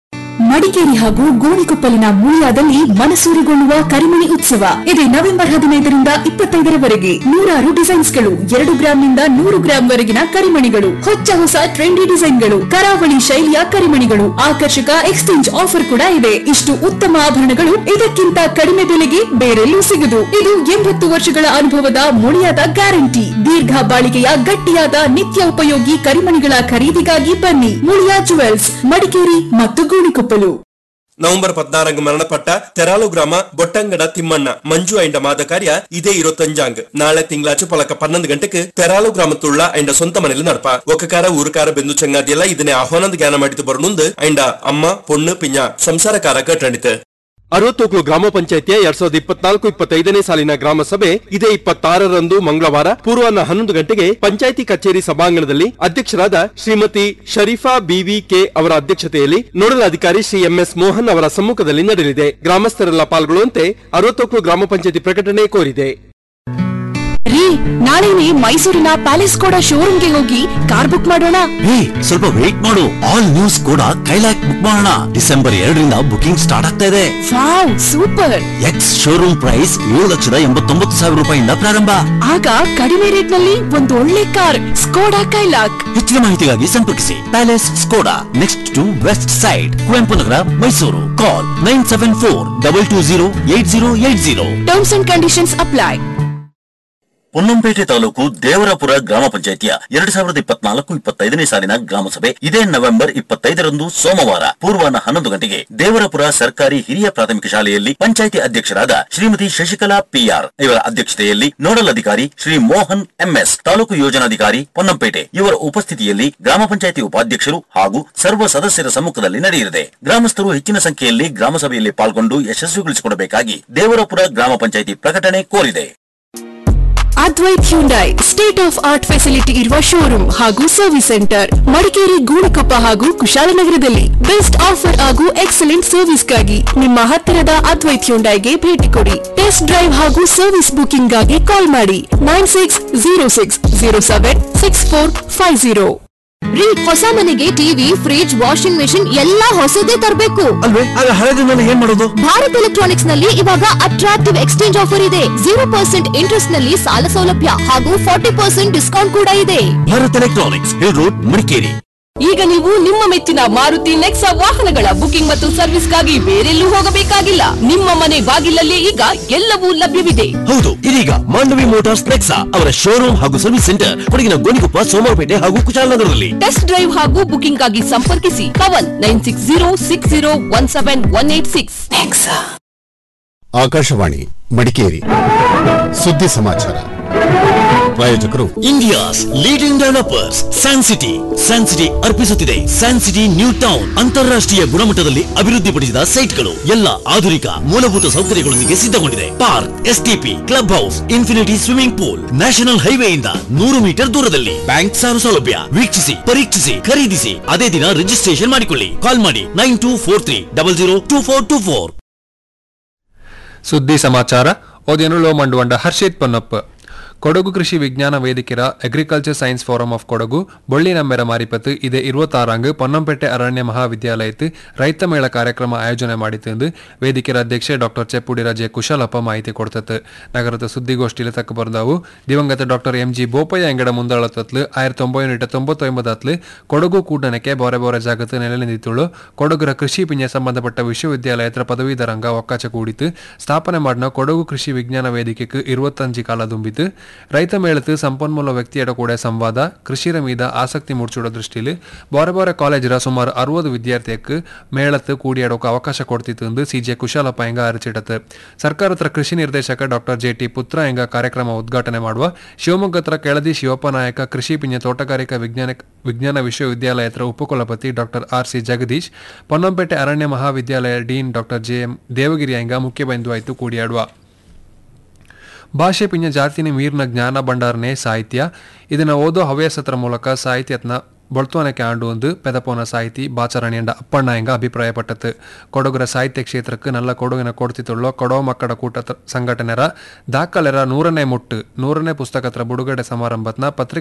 Madikeri ಹಾಗೂ ಗೋಣಿಕೊಪ್ಪಲಿನ ಮೂಲ್ಯಾದಲ್ಲಿ ಮನಸೂರೆಗೊಳ್ಳುವ ಕರಿಮಣಿ ಉತ್ಸವ ಇದೆ ನವೆಂಬರ್ ಹದಿನೈದರಿಂದ ಇಪ್ಪತ್ತೈದರವರೆಗೆ ನೂರಾರು ಡಿಸೈನ್ಸ್ಗಳು ಎರಡು ಗ್ರಾಂನಿಂದ ನೂರು ಗ್ರಾಂ ವರೆಗಿನ ಕರಿಮಣಿಗಳು ಹೊಚ್ಚ ಹೊಸ ಟ್ರೆಂಡಿ ಡಿಸೈನ್ಗಳು ಕರಾವಳಿ ಶೈಲಿಯ ಕರಿಮಣಿಗಳು ಆಕರ್ಷಕ ಎಕ್ಸ್ಚೇಂಜ್ ಆಫರ್ ಕೂಡ ಇದೆ ಇಷ್ಟು ಉತ್ತಮ ಆಭರಣಗಳು ಇದಕ್ಕಿಂತ ಕಡಿಮೆ ಬೆಲೆಗೆ ಬೇರೆಲ್ಲೂ ಸಿಗದು ಇದು ಎಂಬತ್ತು ವರ್ಷಗಳ ಅನುಭವದ ಮುಳಿಯಾದ ಗ್ಯಾರಂಟಿ ದೀರ್ಘ ಬಾಳಿಕೆಯ ಗಟ್ಟಿಯಾದ ನಿತ್ಯ ಉಪಯೋಗಿ ಕರಿಮಣಿಗಳ ಖರೀದಿಗಾಗಿ ಬನ್ನಿ ಮುಳಿಯಾ ಜುವೆಲ್ಸ್ ಮಡಿಕೇರಿ ಮತ್ತು ಗೋಣಿಕೊಪ್ಪಲು ನವೆಂಬರ್ ಪದ್ನಾರಂಗ್ ಮರಣಪಟ್ಟ ತೆರಾಲು ಗ್ರಾಮ ಬೊಟ್ಟಂಗಡ ತಿಮ್ಮಣ್ಣ ಮಂಜು ಐಂಡ ಮಾದ ಕಾರ್ಯ ಇದೇ ಇರೋ ತಂಜಾಂಗ್ ನಾಳೆ ತಿಂಗಳಾಚೆ ಪೊಲಕ ಪನ್ನೊಂದು ಗಂಟೆಗೆ ತೆರಾಲು ಗ್ರಾಮತ್ತುಳ್ಳ ಐಂಡ ಸ್ವಂತ ಮನೇಲಿ ನಡಪ ಒಕ್ಕಕಾರ ಊರುಕಾರ ಬೆಂದು ಚಂಗಾದಿಯಲ್ಲ ಇದನ್ನೇ ಆಹ್ವಾನದ ಜ್ಞಾನ ಮಾಡಿತು ಬರನುಂದ್ ಐಂಡ ಅಮ್ಮ ಪೊಣ್ಣು ಪಿಂಜ ಸಂಸಾರಕಾರ ಕಟ್ಟಣಿತು ಅರವತ್ತೊಕ್ಲು ಗ್ರಾಮ ಪಂಚಾಯತಿಯ ಎರಡ್ ಸಾವಿರದ ಇಪ್ಪತ್ನಾಲ್ಕು ಇಪ್ಪತ್ತೈದನೇ ಸಾಲಿನ ಗ್ರಾಮ ಸಭೆ ಇದೇ ಇಪ್ಪತ್ತಾರರಂದು ಮಂಗಳವಾರ ಪೂರ್ವಾಹ್ನ ಹನ್ನೊಂದು ಗಂಟೆಗೆ ಪಂಚಾಯಿತಿ ಕಚೇರಿ ಸಭಾಂಗಣದಲ್ಲಿ ಅಧ್ಯಕ್ಷರಾದ ಶ್ರೀಮತಿ ಶರೀಫಾ ಬಿವಿ ಕೆ ಅವರ ಅಧ್ಯಕ್ಷತೆಯಲ್ಲಿ ನೋಡಲ್ ಅಧಿಕಾರಿ ಶ್ರೀ ಎಂಎಸ್ ಮೋಹನ್ ಅವರ ಸಮ್ಮುಖದಲ್ಲಿ ನಡೆಯಲಿದೆ ಗ್ರಾಮಸ್ಥರೆಲ್ಲ ಪಾಲ್ಗೊಳ್ಳುವಂತೆ ಅರವತ್ತೊಕ್ಲು ಗ್ರಾಮ ಪಂಚಾಯತಿ ಪ್ರಕಟಣೆ ಕೋರಿದೆ ರೀ ನಾಳೆನೆ ಮೈಸೂರಿನ ಪ್ಯಾಲೇಸ್ ಕೋಡ ಶೋರೂಮ್ಗೆ ಹೋಗಿ ಕಾರ್ ಬುಕ್ ಮಾಡೋಣ ಹೇ ಸ್ವಲ್ಪ ವೇಟ್ ಮಾಡು ಆಲ್ ನ್ಯೂಸ್ ಕೂಡ ಕೈಲಾಕ್ ಬುಕ್ ಮಾಡೋಣ ಡಿಸೆಂಬರ್ ಎರಡರಿಂದ ಬುಕಿಂಗ್ ಸ್ಟಾರ್ಟ್ ಆಗ್ತಾ ಇದೆ wow super ex showroom price ಏಳು ಲಕ್ಷದ ಎಂಬತ್ತೊಂಬತ್ತು ಸಾವಿರ ರೂಪಾಯಿಂದ ಪ್ರಾರಂಭ ಆಗ ಕಡಿಮೆ ರೇಟ್ ನಲ್ಲಿ ಒಂದು ಒಳ್ಳೆ ಕಾರ್ ಸ್ಕೋಡಾ ಕೈಲಾಕ್ ಹೆಚ್ಚಿನ ಮಾಹಿತಿಗಾಗಿ ಸಂಪರ್ಕಿಸಿ palace Skoda next to west side Kuvempu Nagar Mysuru call nine seven four double two zero eight zero eight zero terms and conditions apply Ponnampet taluk Devarapura ಗ್ರಾಮ ಪಂಚಾಯತಿಯ ಎರಡು ಸಾವಿರದ ಇಪ್ಪತ್ನಾಲ್ಕು ಇಪ್ಪತ್ತೈದನೇ ಸಾಲಿನ ಗ್ರಾಮ ಸಭೆ ಇದೇ ನವೆಂಬರ್ ಇಪ್ಪತ್ತೈದರಂದು ಸೋಮವಾರ ಪೂರ್ವಾಹ್ನ ಹನ್ನೊಂದು ಗಂಟೆಗೆ ದೇವರಪುರ ಸರ್ಕಾರಿ ಹಿರಿಯ ಪ್ರಾಥಮಿಕ ಶಾಲೆಯಲ್ಲಿ ಪಂಚಾಯಿತಿ ಅಧ್ಯಕ್ಷರಾದ ಶ್ರೀಮತಿ ಶಶಿಕಲಾ ಪಿಆರ್ ಇವರ ಅಧ್ಯಕ್ಷತೆಯಲ್ಲಿ ನೋಡಲ್ ಅಧಿಕಾರಿ ಶ್ರೀ ಮೋಹನ್ ಎಂಎಸ್ ತಾಲೂಕು ಯೋಜನಾಧಿಕಾರಿ ಪೊನ್ನಂಪೇಟೆ ಇವರ ಉಪಸ್ಥಿತಿಯಲ್ಲಿ ಗ್ರಾಮ ಪಂಚಾಯಿತಿ ಉಪಾಧ್ಯಕ್ಷರು ಹಾಗೂ ಸರ್ವ ಸದಸ್ಯರ ಸಮ್ಮುಖದಲ್ಲಿ ನಡೆಯಲಿದೆ ಗ್ರಾಮಸ್ಥರು ಹೆಚ್ಚಿನ ಸಂಖ್ಯೆಯಲ್ಲಿ ಗ್ರಾಮ ಸಭೆಯಲ್ಲಿ ಪಾಲ್ಗೊಂಡು ಯಶಸ್ವಿಗೊಳಿಸಿಕೊಡಬೇಕಾಗಿ ದೇವರಪುರ ಗ್ರಾಮ ಪಂಚಾಯಿತಿ ಪ್ರಕಟಣೆ ಕೋರಿದೆ Advaith Hyundai state of art facility ಇರುವ ಶೋರೂಮ್ ಹಾಗೂ ಸರ್ವಿಸ್ ಸೆಂಟರ್ ಮಡಿಕೇರಿ ಗೂಣಕೊಪ್ಪ ಹಾಗೂ ಕುಶಾಲನಗರದಲ್ಲಿ ಬೆಸ್ಟ್ ಆಫರ್ ಹಾಗೂ ಎಕ್ಸಲೆಂಟ್ ಸರ್ವಿಸ್ಗಾಗಿ ನಿಮ್ಮ ಹತ್ತಿರದ ಅದ್ವೈತ್ ಹ್ಯುಂಡೈಗೆ ಭೇಟಿ ಕೊಡಿ ಟೆಸ್ಟ್ ಡ್ರೈವ್ ಹಾಗೂ ಸರ್ವಿಸ್ ಬುಕಿಂಗ್ ಗಾಗಿ ಕಾಲ್ ಮಾಡಿ nine six zero six zero seven six four five zero ರೀ ಹೊಸ ಮನೆಗೆ ಟಿವಿ ಫ್ರಿಡ್ಜ್ ವಾಷಿಂಗ್ ಮೆಷಿನ್ ಎಲ್ಲಾ ಹೊಸದೇ ತರಬೇಕು ಅಲ್ವೇ ಆಗ ಹಳೆದನ್ನೆಲ್ಲ ಏನ್ ಮಾಡೋದು ಭಾರತ್ ಎಲೆಕ್ಟ್ರಾನಿಕ್ಸ್ ನಲ್ಲಿ ಇವಾಗ ಅಟ್ರಾಕ್ಟಿವ್ ಎಕ್ಸ್ಚೇಂಜ್ ಆಫರ್ ಇದೆ ಜೀರೋ ಪರ್ಸೆಂಟ್ ಇಂಟ್ರೆಸ್ಟ್ ನಲ್ಲಿ ಸಾಲ ಸೌಲಭ್ಯ ಹಾಗೂ ಫಾರ್ಟಿ ಪರ್ಸೆಂಟ್ ಡಿಸ್ಕೌಂಟ್ ಕೂಡ ಇದೆ Bharat electronics hill road Madikeri ಈಗ ನೀವು ನಿಮ್ಮ ಮೆಚ್ಚಿನ ಮಾರುತಿ ನೆಕ್ಸಾ ವಾಹನಗಳ ಬುಕಿಂಗ್ ಮತ್ತು ಸರ್ವಿಸ್ಗಾಗಿ ಬೇರೆಲ್ಲೂ ಹೋಗಬೇಕಾಗಿಲ್ಲ ನಿಮ್ಮ ಮನೆ ಬಾಗಿಲಲ್ಲಿ ಈಗ ಎಲ್ಲವೂ ಲಭ್ಯವಿದೆ ಹೌದು ಇದೀಗ ಮಾಂಡವಿ ಮೋಟಾರ್ಸ್ ನೆಕ್ಸಾ ಅವರ ಶೋರೂಮ್ ಹಾಗೂ ಸರ್ವಿಸ್ ಸೆಂಟರ್ ಕೊಡಗಿನ ಗೋಣಿಕೊಪ್ಪ ಸೋಮವಾರಪೇಟೆ ಹಾಗೂ ಕುಶಾಲನಗರದಲ್ಲಿ ಟೆಸ್ಟ್ ಡ್ರೈವ್ ಹಾಗೂ ಬುಕಿಂಗ್ ಗಾಗಿ ಸಂಪರ್ಕಿಸಿ Pavan nine six zero six zero one seven one eight six Akashvani Madikeri ಸುದ್ದಿ ಸಮಾಚಾರ ಪ್ರಾಯೋಜಕರು India's leading developers San City San City ಅರ್ಪಿಸುತ್ತಿದೆ ಸ್ಯಾನ್ ಸಿಟಿ ನ್ಯೂ ಟೌನ್ ಅಂತಾರಾಷ್ಟ್ರೀಯ ಗುಣಮಟ್ಟದಲ್ಲಿ ಅಭಿವೃದ್ಧಿಪಡಿಸಿದ ಸೈಟ್ಗಳು ಎಲ್ಲ ಆಧುನಿಕ ಮೂಲಭೂತ ಸೌಕರ್ಯಗಳೊಂದಿಗೆ ಸಿದ್ಧಗೊಂಡಿದೆ park STP club house infinity swimming pool national ಹೈವೇಯಿಂದ ನೂರು ಮೀಟರ್ ದೂರದಲ್ಲಿ ಬ್ಯಾಂಕ್ ಸಾಲ ಸೌಲಭ್ಯ ವೀಕ್ಷಿಸಿ ಪರೀಕ್ಷಿಸಿ ಖರೀದಿಸಿ ಅದೇ ದಿನ ರಿಜಿಸ್ಟ್ರೇಷನ್ ಮಾಡಿಕೊಳ್ಳಿ ಕಾಲ್ ಮಾಡಿ nine two four three double zero two four two four ಸುದ್ದಿ ಸಮಾಚಾರ ಓದೇನುಳು ಮಂಡುವಂಡ ಹರ್ಷಿತ್ ಪೊನ್ನಪ್ಪ ಕೊಡಗು ಕೃಷಿ ವಿಜ್ಞಾನ ವೇದಿಕೆರ agriculture science forum of Kodagu ಬೊಳ್ಳಿ ನಮ್ಮೆರ ಮಾರಿಪತ್ತು ಇದೇ இருபத்தாறாங்கு பொன்னம்பேட்டை ಅರಣ್ಯ ಮಹಾವಿದ್ಯಾಲಯத்து ರೈತ ಮೇಳ ಕಾರ್ಯಕ್ರಮ ಆಯೋಜನೆ ಮಾಡಿತು ಎಂದು ವೇದಿಕೆಯ ಅಧ್ಯಕ್ಷೆ ಡಾಕ್ಟರ್ ಚೆಪ್ಪುಡಿ ರಜೆ ಕುಶಲಪ್ಪ ಮಾಹಿತಿ ಕೊಡ್ತತ್ತು ನಗರದ ಸುದ್ದಿಗೋಷ್ಠಿಯಲ್ಲಿ ತಕ್ಕ ಬಂದವು ದಿವಂಗತ ಡಾಕ್ಟರ್ ಎಂ ಜಿ ಬೋಪಯ್ಯ ಎಂಗಡ ಮುಂದಾಳತ್ವತ್ಲು ಆயிரத்தி ಒಂಬೈನೂರ ತೊಂಬತ್ತೊಂಬತ್ತತ್ಲು ಕೊಡಗು ಕೂಡನಕ್ಕೆ ಬೋರೆ ಬೋರೆ ಜಾಗತ್ತು ನೆಲೆ ನಿಂತಿತ್ತುಳು ಕೊಡಗುರ ಕೃಷಿ ಪಿಂಜೆ ಸಂಬಂಧಪಟ್ಟ ವಿಶ್ವವಿದ್ಯಾಲಯದ ಪದವೀಧರಂಗ ಒಕ್ಕಾಚ ಕೂಡಿತು ಸ್ಥಾಪನೆ ಮಾಡಿನ ಕೊಡಗು ಕೃಷಿ ವಿಜ್ಞಾನ ವೇದಿಕೆಗೆ இருபத்தஞ்சு ಕಾಲ ತುಂಬಿತು ರೈತ ಮೇಳத்து ಸಂಪನ್ಮೂಲ ವ್ಯಕ್ತಿಯಡ ಕೂಡ ಸಂವಾದ ಕೃಷಿರ ಮೀದ ಆಸಕ್ತಿ ಮೂಡ್ಸುಡೋ ದೃಷ್ಟಿಲಿ ಬಾರೆ ಬಾರೆ ಕಾಲೇಜರ ಸುಮಾರು ಅರವತ್ತು ವಿದ್ಯಾರ್ಥಿಯಕ್ಕೆ ಮೇಳತ್ತು ಕೂಡಿಯಾಡೋಕೆ ಅವಕಾಶ ಕೊಡ್ತಿತ್ತು ಎಂದು ಸಿಜೆ ಕುಶಾಲಪ್ಪ ಎಂಗ ಅರಚಿಡತು ಸರ್ಕಾರತ್ರ ಕೃಷಿ ನಿರ್ದೇಶಕ ಡಾಕ್ಟರ್ ಜೆ ಟಿ ಪುತ್ರ ಎಂಗ ಕಾರ್ಯಕ್ರಮ ಉದ್ಘಾಟನೆ ಮಾಡುವ ಶಿವಮೊಗ್ಗತ್ರ ಕೆಳದಿ ಶಿವಪ್ಪ ನಾಯಕ ಕೃಷಿ ಪಿಂಜ ತೋಟಗಾರಿಕಾ ವಿಜ್ಞಾನ ವಿಜ್ಞಾನ ವಿಶ್ವವಿದ್ಯಾಲಯದ ಉಪಕುಲಪತಿ doctor R C Jagadish Ponnampet ಅರಣ್ಯ ಮಹಾವಿದ್ಯಾಲಯ dean doctor J M Devagiri ಎಂಗ ಮುಖ್ಯ ಬಿಂದು ಆಯ್ತು ಕೂಡಿಯಾಡುವ ಭಾಷೆ ಪಿಂಜ ಜಾತಿನ ಮೀರ್ನ ಜ್ಞಾನ ಭಂಡಾರನೆ ಸಾಹಿತ್ಯ ಇದನ್ನ ಓದೋ ಹವ್ಯಾಸತ್ರ ಮೂಲಕ ಸಾಹಿತ್ಯತ್ನ ಬಳ್ತೋನಕ್ಕೆ ಆಂಡು ಒಂದು ಪೆದಪೋನ ಸಾಹಿತಿ ಬಾಚರಣಿಯಂಡ ಅಪ್ಪಣ್ಣ ಎಂಗ ಅಭಿಪ್ರಾಯಪಟ್ಟತು ಕೊಡಗುರ ಸಾಹಿತ್ಯ ಕ್ಷೇತ್ರಕ್ಕೆ ನಲ್ಲ ಕೊಡುಗಿನ ಕೊಡ್ತಿತ್ತುಳ್ಳೋ ಕೊಡವ ಮಕ್ಕಳ ಕೂಟ ತ- ಸಂಘಟನೆರ ದಾಖಲೆರ ನೂರನೇ ಮುಟ್ಟು ನೂರನೇ ಪುಸ್ತಕತ್ರ ಬಿಡುಗಡೆ ಸಮಾರಂಭತ್ನ ಪತ್ರಿಕಾ